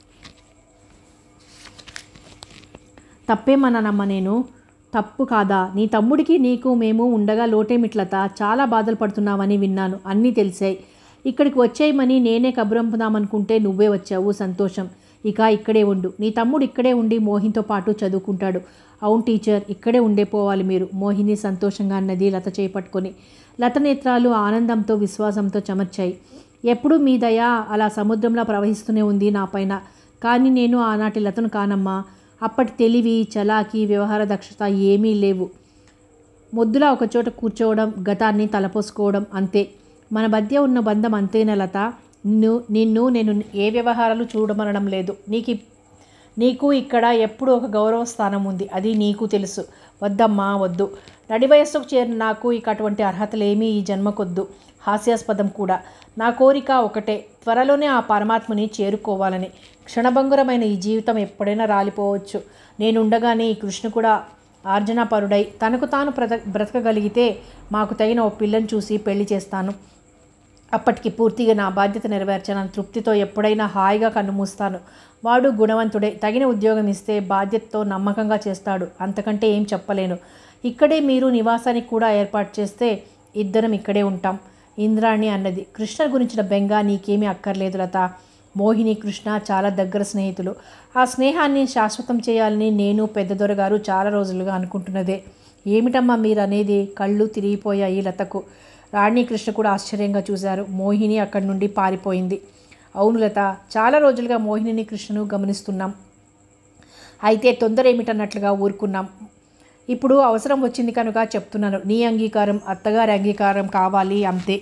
తప్పేమన్నానమ్మా నేను తప్పు కాదా నీ తమ్ముడికి నీకు మేము ఉండగా లోటేమిట్లత చాలా బాధలు పడుతున్నావని విన్నాను అన్నీ తెలిసాయి ఇక్కడికి వచ్చేయమని నేనే కబురంపుదామనుకుంటే నువ్వే వచ్చావు సంతోషం ఇక ఇక్కడే ఉండు నీ తమ్ముడు ఇక్కడే ఉండి మోహిన్తో పాటు చదువుకుంటాడు అవును టీచర్ ఇక్కడే ఉండే పోవాలి మీరు మోహిని సంతోషంగా అన్నది లత చేపట్టుకొని లత నేత్రాలు ఆనందంతో విశ్వాసంతో చెమర్చాయి ఎప్పుడూ మీ దయ అలా సముద్రంలో ప్రవహిస్తూనే ఉంది నా పైన కానీ నేను ఆనాటి లతను కానమ్మా అప్పటి తెలివి చలాకి వ్యవహార దక్షత ఏమీ లేవు ముద్దులా ఒకచోట కూర్చోవడం గతాన్ని తలపోసుకోవడం అంతే మన మధ్య ఉన్న బంధం అంతేనా లత నిన్ను నిన్ను నేను ఏ వ్యవహారాలు చూడమనడం లేదు నీకు నీకు ఇక్కడ ఎప్పుడు ఒక గౌరవ స్థానం ఉంది అది నీకు తెలుసు వద్దమ్మా వద్దు నడి వయస్సుకు చేరిన నాకు ఇక అటువంటి అర్హతలేమీ ఈ జన్మకొద్దు హాస్యాస్పదం కూడా నా కోరిక ఒకటే త్వరలోనే ఆ పరమాత్మని చేరుకోవాలని క్షణభంగురమైన ఈ జీవితం ఎప్పుడైనా రాలిపోవచ్చు నేనుండగానే ఈ కృష్ణ కూడా ఆర్జనాపరుడై తనకు తాను బ్రత బ్రతకగలిగితే మాకు తగిన ఓ పిల్లని చూసి పెళ్లి చేస్తాను అప్పటికి పూర్తిగా నా బాధ్యత నెరవేర్చానని తృప్తితో ఎప్పుడైనా హాయిగా కన్నుమూస్తాను వాడు గుణవంతుడే తగిన ఉద్యోగం ఇస్తే బాధ్యతతో నమ్మకంగా చేస్తాడు అంతకంటే ఏం చెప్పలేను ఇక్కడే మీరు నివాసానికి కూడా ఏర్పాటు చేస్తే ఇద్దరం ఇక్కడే ఉంటాం ఇంద్రాణి అన్నది కృష్ణ గురించిన బెంగ నీకేమీ అక్కర్లేదు లత మోహిని కృష్ణ చాలా దగ్గర స్నేహితులు ఆ స్నేహాన్ని శాశ్వతం చేయాలని నేను పెద్ద దొరగారు చాలా రోజులుగా అనుకుంటున్నదే ఏమిటమ్మా మీరు అనేది కళ్ళు తిరిగిపోయాయి లతకు రాణి కృష్ణ కూడా ఆశ్చర్యంగా చూశారు మోహిని అక్కడి నుండి పారిపోయింది అవును లత చాలా రోజులుగా మోహినిని కృష్ణను గమనిస్తున్నాం అయితే తొందర ఏమిటన్నట్లుగా ఊరుకున్నాం ఇప్పుడు అవసరం వచ్చింది కనుక చెప్తున్నాను నీ అంగీకారం అత్తగారి అంగీకారం కావాలి అంతే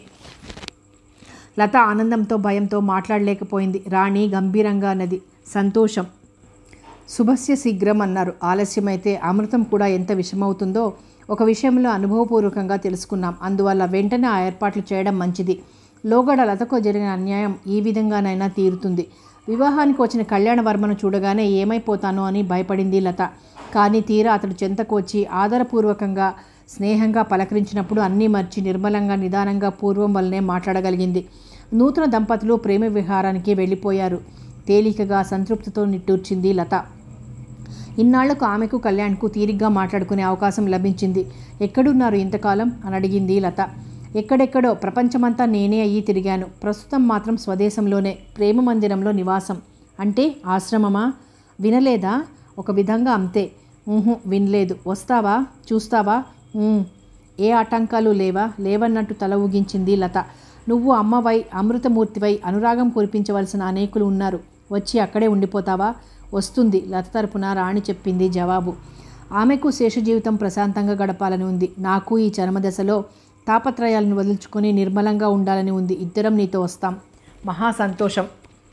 లత ఆనందంతో భయంతో మాట్లాడలేకపోయింది రాణి గంభీరంగా అన్నది సంతోషం శుభస్య శీఘ్రం అన్నారు ఆలస్యమైతే అమృతం కూడా ఎంత విషమవుతుందో ఒక విషయంలో అనుభవపూర్వకంగా తెలుసుకున్నాం అందువల్ల వెంటనే ఆ ఏర్పాట్లు చేయడం మంచిది లోగడ లతకు జరిగిన అన్యాయం ఈ విధంగానైనా తీరుతుంది వివాహానికి వచ్చిన కళ్యాణవర్మను చూడగానే ఏమైపోతానో అని భయపడింది లత కానీ తీరా అతడు చెంతకు వచ్చి ఆదరపూర్వకంగా స్నేహంగా పలకరించినప్పుడు అన్నీ మర్చి నిర్మలంగా నిదానంగా పూర్వం వల్లనే మాట్లాడగలిగింది నూతన దంపతులు ప్రేమ విహారానికి వెళ్ళిపోయారు తేలికగా సంతృప్తితో నిట్టూర్చింది లత ఇన్నాళ్లకు ఆమెకు కళ్యాణ్కు తీరిగ్గా మాట్లాడుకునే అవకాశం లభించింది ఎక్కడున్నారు ఇంతకాలం అని అడిగింది లత ఎక్కడెక్కడో ప్రపంచమంతా నేనే అయ్యి తిరిగాను ప్రస్తుతం మాత్రం స్వదేశంలోనే ప్రేమ మందిరంలో నివాసం అంటే ఆశ్రమమా వినలేదా ఒక విధంగా అంతే ఊహు వినలేదు వస్తావా చూస్తావా "ఊ." ఏ ఆటంకాలు లేవా లేవన్నట్టు తల ఊగించింది లత నువ్వు అమ్మవై అమృతమూర్తివై అనురాగం కురిపించవలసిన అనేకులు ఉన్నారు వచ్చి అక్కడే ఉండిపోతావా వస్తుంది లత తరపున రాణి చెప్పింది జవాబు ఆమెకు శేష జీవితం ప్రశాంతంగా గడపాలని ఉంది నాకు ఈ చరమదశలో తాపత్రయాలను వదులుచుకొని నిర్మలంగా ఉండాలని ఉంది ఇద్దరం నీతో వస్తాం మహా సంతోషం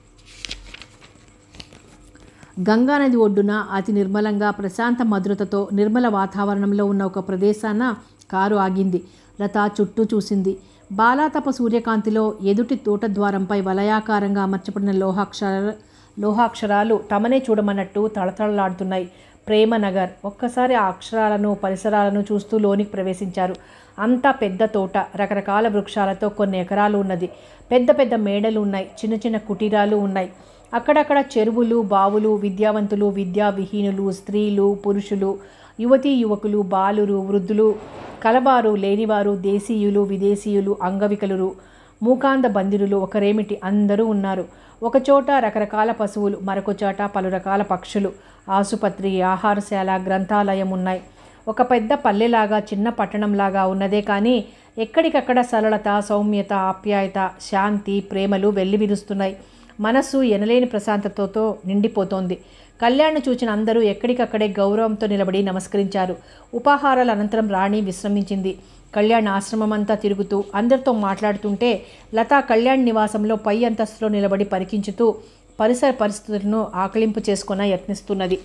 గంగానది ఒడ్డున అతి నిర్మలంగా ప్రశాంత మధురతతో నిర్మల వాతావరణంలో ఉన్న ఒక ప్రదేశాన కారు ఆగింది లత చుట్టూ చూసింది బాలాతప సూర్యకాంతిలో ఎదుటి తోట ద్వారంపై వలయాకారంగా అమర్చబడిన లోహాక్షర లోహాక్షరాలు తమనే చూడమన్నట్టు తళతళలాడుతున్నాయి ప్రేమనగర్ ఒక్కసారి ఆ అక్షరాలను పరిసరాలను చూస్తూ లోనికి ప్రవేశించారు అంతా పెద్ద తోట రకరకాల వృక్షాలతో కొన్ని ఎకరాలు ఉన్నది పెద్ద పెద్ద మేడలు ఉన్నాయి చిన్న చిన్న కుటీరాలు ఉన్నాయి అక్కడక్కడ చెరువులు బావులు విద్యావంతులు విద్యా విహీనులు స్త్రీలు పురుషులు యువతీ యువకులు బాలురు వృద్ధులు కలవారు లేనివారు దేశీయులు విదేశీయులు అంగవికలురు మూకాంద బందిరులు ఒకరేమిటి అందరూ ఉన్నారు ఒకచోట రకరకాల పశువులు మరొక చోట పలు రకాల పక్షులు ఆసుపత్రి ఆహారశాల గ్రంథాలయం ఉన్నాయి ఒక పెద్ద పల్లెలాగా చిన్న పట్టణంలాగా ఉన్నదే కానీ ఎక్కడికక్కడ సరళత సౌమ్యత ఆప్యాయత శాంతి ప్రేమలు వెల్లివిరుస్తున్నాయి మనస్సు ఎనలేని ప్రశాంతతతో నిండిపోతోంది కళ్యాణ్ను చూచిన అందరూ ఎక్కడికక్కడే గౌరవంతో నిలబడి నమస్కరించారు ఉపాహారాల అనంతరం రాణి విశ్రమించింది కళ్యాణ్ ఆశ్రమమంతా తిరుగుతూ అందరితో మాట్లాడుతుంటే లతా కళ్యాణ్ నివాసంలో పై అంతస్తులో నిలబడి పరికించుతూ పరిసర పరిస్థితులను ఆకలింపు చేసుకున్న యత్నిస్తున్నది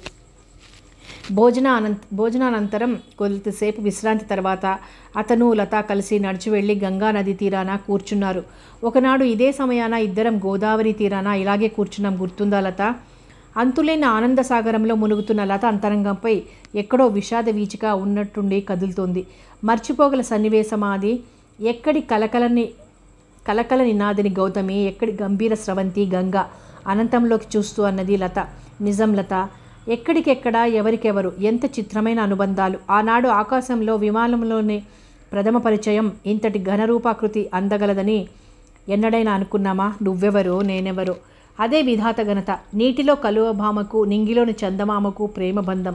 భోజన అనంత భోజనానంతరం కొద్దిసేపు విశ్రాంతి తర్వాత అతను లత కలిసి నడిచి వెళ్ళి గంగా నది తీరాన కూర్చున్నారు ఒకనాడు ఇదే సమయాన ఇద్దరం గోదావరి తీరాన ఇలాగే కూర్చున్నాం గుర్తుందా లత అంతులేని ఆనంద సాగరంలో మునుగుతున్న లత అంతరంగంపై ఎక్కడో విషాద వీచిక ఉన్నట్టుండి కదులుతోంది మర్చిపోగల సన్నివేశమా అది ఎక్కడి కలకలని కలకల నినాదిని గౌతమి ఎక్కడి గంభీర స్రవంతి గంగ అనంతంలోకి చూస్తూ అన్నది లత నిజం లత ఎక్కడికెక్కడ ఎవరికెవరు ఎంత చిత్రమైన అనుబంధాలు ఆనాడు ఆకాశంలో విమానంలోనే ప్రథమ పరిచయం ఇంతటి ఘనరూపాకృతి అందగలదని ఎన్నడైనా అనుకున్నామా నువ్వెవరో నేనెవరో అదే విధాత ఘనత నీటిలో కలువభామకు నింగిలోని చందమామకు ప్రేమ బంధం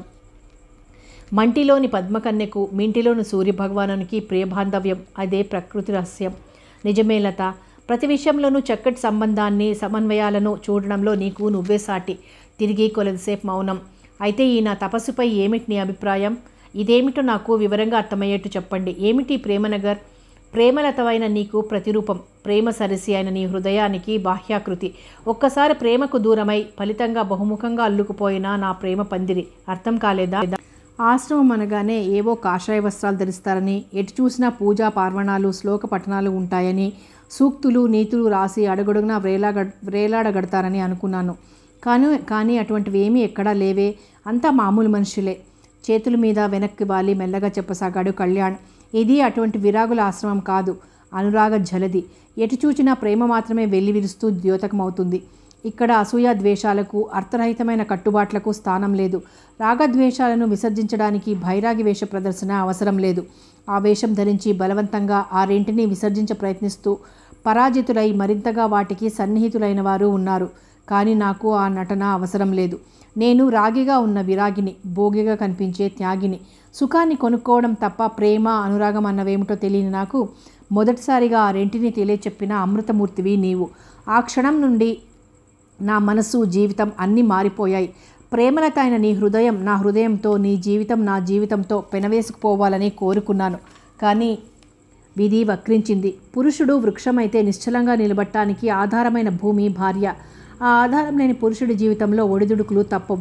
మంటిలోని పద్మకన్యకు మింటిలోని సూర్యభగవానునికి ప్రియబాంధవ్యం అదే ప్రకృతి రహస్యం నిజమే లత ప్రతి విషయంలోనూ చక్కటి సంబంధాన్ని సమన్వయాలను చూడడంలో నీకు నువ్వే సాటి తిరిగి కొలదిసేపు మౌనం అయితే ఈ నా తపస్సుపై ఏమిటి నీ అభిప్రాయం ఇదేమిటో నాకు వివరంగా అర్థమయ్యేట్టు చెప్పండి ఏమిటి ప్రేమనగర్ ప్రేమలతవైన నీకు ప్రతిరూపం ప్రేమ సరసి అయిన నీ హృదయానికి బాహ్యాకృతి ఒక్కసారి ప్రేమకు దూరమై ఫలితంగా బహుముఖంగా అల్లుకుపోయిన నా ప్రేమ పందిరి అర్థం కాలేదా ఆశ్రమం అనగానే ఏవో కాషాయ వస్త్రాలు ధరిస్తారని ఎటు చూసినా పూజా పార్వణాలు శ్లోక పఠనాలు ఉంటాయని సూక్తులు నీతులు రాసి అడుగడుగునా వ్రేలాగ వ్రేలాడగడతారని అనుకున్నాను కానీ కానీ అటువంటివి ఏమీ ఎక్కడా లేవే అంతా మామూలు మనుషులే చేతుల మీద వెనక్కి వాలి మెల్లగా చెప్పసాగాడు కళ్యాణ్ ఇది అటువంటి విరాగుల ఆశ్రమం కాదు అనురాగ జలది ఎటు చూచినా ప్రేమ మాత్రమే వెల్లి విరుస్తూ ద్యోతకమవుతుంది ఇక్కడ అసూయ ద్వేషాలకు అర్థరహితమైన కట్టుబాట్లకు స్థానం లేదు రాగద్వేషాలను విసర్జించడానికి భైరాగి వేష ప్రదర్శన అవసరం లేదు ఆ వేషం ధరించి బలవంతంగా ఆ రెంటిని విసర్జించ ప్రయత్నిస్తూ పరాజితులై మరింతగా వాటికి సన్నిహితులైన వారు ఉన్నారు కానీ నాకు ఆ నటన అవసరం లేదు నేను రాగిగా ఉన్న విరాగిని భోగిగా కనిపించే త్యాగిని సుఖాన్ని కొనుక్కోవడం తప్ప ప్రేమ అనురాగం అన్నవేమిటో తెలియని నాకు మొదటిసారిగా ఆ రెంటిని తెలియచెప్పిన అమృతమూర్తివి నీవు ఆ క్షణం నుండి నా మనసు జీవితం అన్నీ మారిపోయాయి ప్రేమలత అయిన నీ హృదయం నా హృదయంతో నీ జీవితం నా జీవితంతో పెనవేసుకుపోవాలని కోరుకున్నాను కానీ విధి వక్రించింది పురుషుడు వృక్షమైతే నిశ్చలంగా నిలబట్టానికి ఆధారమైన భూమి భార్య ఆ ఆధారం లేని పురుషుడి జీవితంలో ఒడిదుడుకులు తప్పవు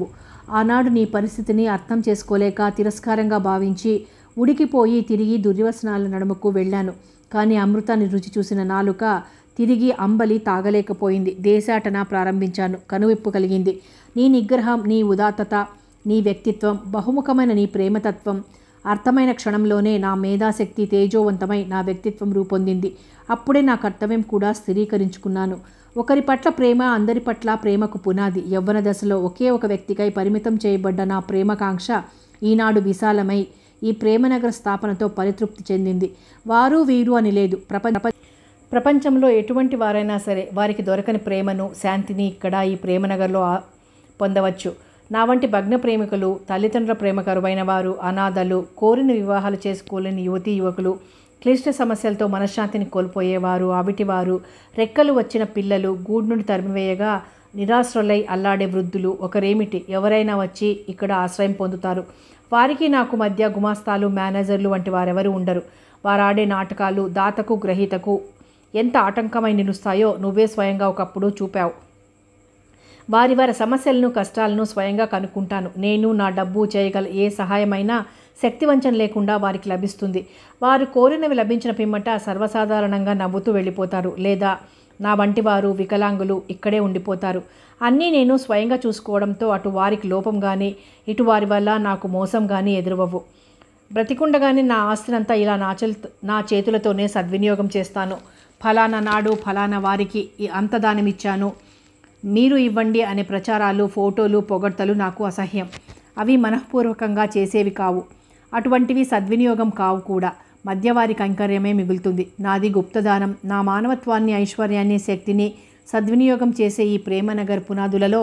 ఆనాడు నీ పరిస్థితిని అర్థం చేసుకోలేక తిరస్కారంగా భావించి ఉడికిపోయి తిరిగి దుర్వ్యసనాల నడుముకు వెళ్ళాను కానీ అమృతాన్ని రుచి చూసిన నాలుక తిరిగి అంబలి తాగలేకపోయింది దేశాటన ప్రారంభించాను కనువిప్పు కలిగింది నీ నిగ్రహం నీ ఉదాత్తత నీ వ్యక్తిత్వం బహుముఖమైన నీ ప్రేమతత్వం అర్థమైన క్షణంలోనే నా మేధాశక్తి తేజోవంతమై నా వ్యక్తిత్వం రూపొందింది అప్పుడే నా కర్తవ్యం కూడా స్థిరీకరించుకున్నాను ఒకరి పట్ల ప్రేమ అందరి పట్ల ప్రేమకు పునాది యవ్వన దశలో ఒకే ఒక వ్యక్తికై పరిమితం చేయబడ్డ నా ప్రేమకాంక్ష ఈనాడు విశాలమై ఈ ప్రేమనగర స్థాపనతో పరితృప్తి చెందింది వారు వీరు అని లేదు ప్రపంచ ప్రపంచంలో ఎటువంటి వారైనా సరే వారికి దొరకని ప్రేమను శాంతిని ఇక్కడ ఈ ప్రేమనగర్లో ఆ- పొందవచ్చు నా వంటి భగ్న ప్రేమికులు తల్లిదండ్రుల ప్రేమ కరువైన వారు అనాథలు కోరిన వివాహాలు చేసుకోలేని యువతీ యువకులు క్లిష్ట సమస్యలతో మనశ్శాంతిని కోల్పోయేవారు అవిటివారు రెక్కలు వచ్చిన పిల్లలు గూడు నుండి తరిమివేయగా నిరాశ్రులై అల్లాడే వృద్ధులు ఒకరేమిటి ఎవరైనా వచ్చి ఇక్కడ ఆశ్రయం పొందుతారు వారికి నాకు మధ్య గుమాస్తాలు మేనేజర్లు వంటి వారెవరూ ఉండరు వారాడే నాటకాలు దాతకు గ్రహీతకు ఎంత ఆటంకమై నిలుస్తాయో నువ్వే స్వయంగా ఒకప్పుడు చూపావు వారి వారి సమస్యలను కష్టాలను స్వయంగా కనుక్కుంటాను నేను నా డబ్బు చేయగల ఏ సహాయమైనా శక్తివంచన లేకుండా వారికి లభిస్తుంది వారు కోరినవి లభించిన పిమ్మట సర్వసాధారణంగా నవ్వుతూ వెళ్ళిపోతారు లేదా నా వంటి వారు వికలాంగులు ఇక్కడే ఉండిపోతారు అన్నీ నేను స్వయంగా చూసుకోవడంతో అటు వారికి లోపం కానీ ఇటు వారి వల్ల నాకు మోసం కానీ ఎదురవ్వవు బ్రతికుండగానే నా ఆస్తినంతా ఇలా నా చేల్ నా చేతులతోనే సద్వినియోగం చేస్తాను ఫలానా నాడు ఫలానా వారికి ఈ అంత దానం ఇచ్చాను మీరు ఇవ్వండి అనే ప్రచారాలు ఫోటోలు పొగడ్తలు నాకు అసహ్యం అవి మనఃపూర్వకంగా చేసేవి కావు అటువంటివి సద్వినియోగం కావు కూడా మధ్యవారి కైంకర్యమే మిగులుతుంది నాది గుప్తదానం నా మానవత్వాన్ని ఐశ్వర్యాన్ని శక్తిని సద్వినియోగం చేసే ఈ ప్రేమనగర్ పునాదులలో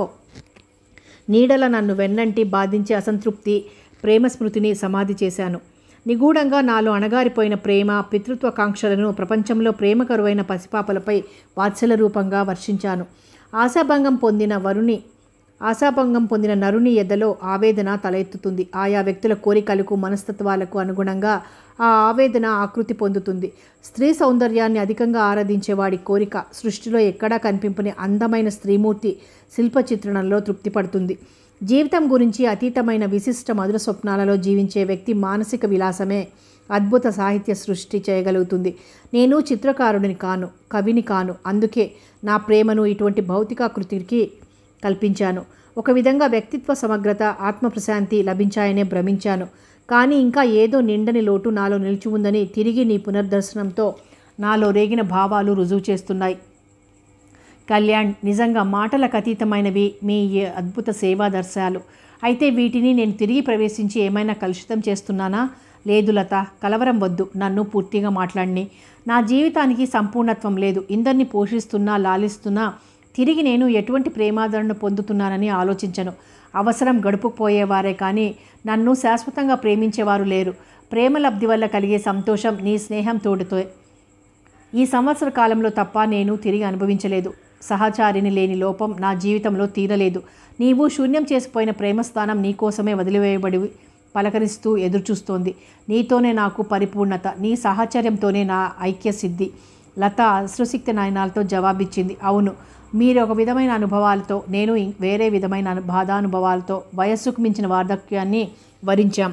నీడల నన్ను వెన్నంటి బాధించే అసంతృప్తి ప్రేమ స్మృతిని సమాధి చేశాను నిగూఢంగా నాలో అణగారిపోయిన ప్రేమ పితృత్వ కాంక్షలను ప్రపంచంలో ప్రేమ కరువైన పసిపాపలపై వాత్సల రూపంగా వర్షించాను ఆశాభంగం పొందిన వరుని ఆశాభంగం పొందిన నరుని ఎదలో ఆవేదన తలెత్తుతుంది ఆయా వ్యక్తుల కోరికలకు మనస్తత్వాలకు అనుగుణంగా ఆ ఆవేదన ఆకృతి పొందుతుంది స్త్రీ సౌందర్యాన్ని అధికంగా ఆరాధించేవాడి కోరిక సృష్టిలో ఎక్కడా కనిపింపని అందమైన స్త్రీమూర్తి శిల్ప చిత్రణలో తృప్తిపడుతుంది జీవితం గురించి అతీతమైన విశిష్ట మధుర స్వప్నాలలో జీవించే వ్యక్తి మానసిక విలాసమే అద్భుత సాహిత్య సృష్టి చేయగలుగుతుంది నేను చిత్రకారుడిని కాను కవిని కాను అందుకే నా ప్రేమను ఇటువంటి భౌతికాకృతికి కల్పించాను ఒక విధంగా వ్యక్తిత్వ సమగ్రత ఆత్మప్రశాంతి లభించాయనే భ్రమించాను కానీ ఇంకా ఏదో నిండని లోటు నాలో నిలిచి ఉందని తిరిగి నీ పునర్దర్శనంతో నాలో రేగిన భావాలు రుజువు చేస్తున్నాయి కళ్యాణ్ నిజంగా మాటలకు అతీతమైనవి మీ ఈ అద్భుత సేవా దర్శాలు అయితే వీటిని నేను తిరిగి ప్రవేశించి ఏమైనా కలుషితం చేస్తున్నానా లేదు లత కలవరం వద్దు నన్ను పూర్తిగా మాట్లాడిని నా జీవితానికి సంపూర్ణత్వం లేదు ఇందరిని పోషిస్తున్నా లాలిస్తున్నా తిరిగి నేను ఎటువంటి ప్రేమాదరణ పొందుతున్నానని ఆలోచించను అవసరం గడుపుకుపోయేవారే కానీ నన్ను శాశ్వతంగా ప్రేమించేవారు లేరు ప్రేమ లబ్ధి వల్ల కలిగే సంతోషం నీ స్నేహం తోడుతో ఈ సంవత్సర కాలంలో తప్ప నేను తిరిగి అనుభవించలేదు సహచారిని లేని లోపం నా జీవితంలో తీరలేదు నీవు శూన్యం చేసిపోయిన ప్రేమస్థానం నీకోసమే వదిలివేయబడి పలకరిస్తూ ఎదురుచూస్తోంది నీతోనే నాకు పరిపూర్ణత నీ సాహచర్యంతోనే నా ఐక్య సిద్ధి లత అశ్రుసిక్త నయనాలతో జవాబిచ్చింది అవును మీరు ఒక విధమైన అనుభవాలతో నేను ఇం- వేరే విధమైన అను- బాధానుభవాలతో వయస్సుకు మించిన వార్ధక్యాన్ని వరించాం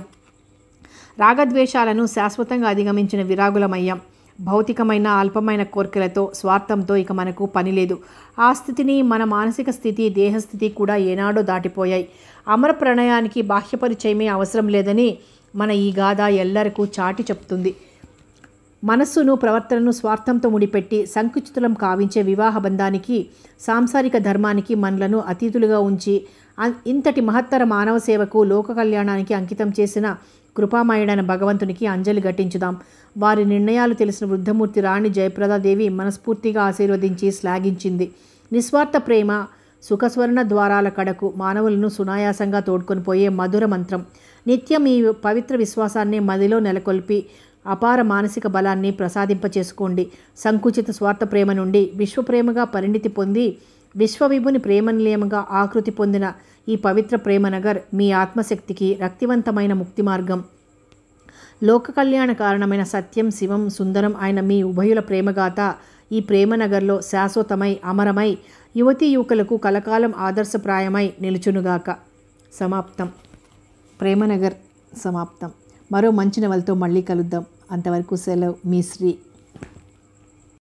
రాగద్వేషాలను శాశ్వతంగా అధిగమించిన విరాగులమయ్యాం భౌతికమైన అల్పమైన కోరికలతో స్వార్థంతో ఇక మనకు పని లేదు ఆ స్థితిని మన మానసిక స్థితి దేహస్థితి కూడా ఏనాడో దాటిపోయాయి అమర ప్రణయానికి బాహ్య పరిచయమే అవసరం లేదని మన ఈ గాథ ఎల్లరికూ చాటి చెప్తుంది మనస్సును ప్రవర్తనను స్వార్థంతో ముడిపెట్టి సంకుచితులం కావించే వివాహ బంధానికి సాంసారిక ధర్మానికి మనలను అతీతులుగా ఉంచి అన్- ఇంతటి మహత్తర మానవ సేవకు లోక కళ్యాణానికి అంకితం చేసిన కృపామయుడైన భగవంతునికి అంజలి ఘటించుదాం వారి నిర్ణయాలు తెలిసిన వృద్ధమూర్తి రాణి జయప్రదాదేవి మనస్ఫూర్తిగా ఆశీర్వదించి శ్లాఘించింది నిస్వార్థ ప్రేమ సుఖస్వర్ణ ద్వారాల కడకు మానవులను సునాయాసంగా తోడ్కొని పోయే మధుర మంత్రం నిత్యం ఈ పవిత్ర విశ్వాసాన్ని మదిలో నెలకొల్పి అపార మానసిక బలాన్ని ప్రసాదింపచేసుకోండి సంకుచిత స్వార్థ ప్రేమ నుండి విశ్వప్రేమగా పరిణితి పొంది విశ్వవిభుని ప్రేమ నిలయముగా ఆకృతి పొందిన ఈ పవిత్ర ప్రేమనగర్ మీ ఆత్మశక్తికి రక్తివంతమైన ముక్తి మార్గం లోక కళ్యాణ కారణమైన సత్యం శివం సుందరం అయిన మీ ఉభయుల ప్రేమగాథ ఈ ప్రేమనగర్లో శాశ్వతమై అమరమై యువతీ యువకులకు కలకాలం ఆదర్శప్రాయమై నిలుచునుగాక సమాప్తం ప్రేమనగర్ సమాప్తం మరో మంచి నవలతో మళ్ళీ కలుద్దాం అంతవరకు సెలవు మీ శ్రీ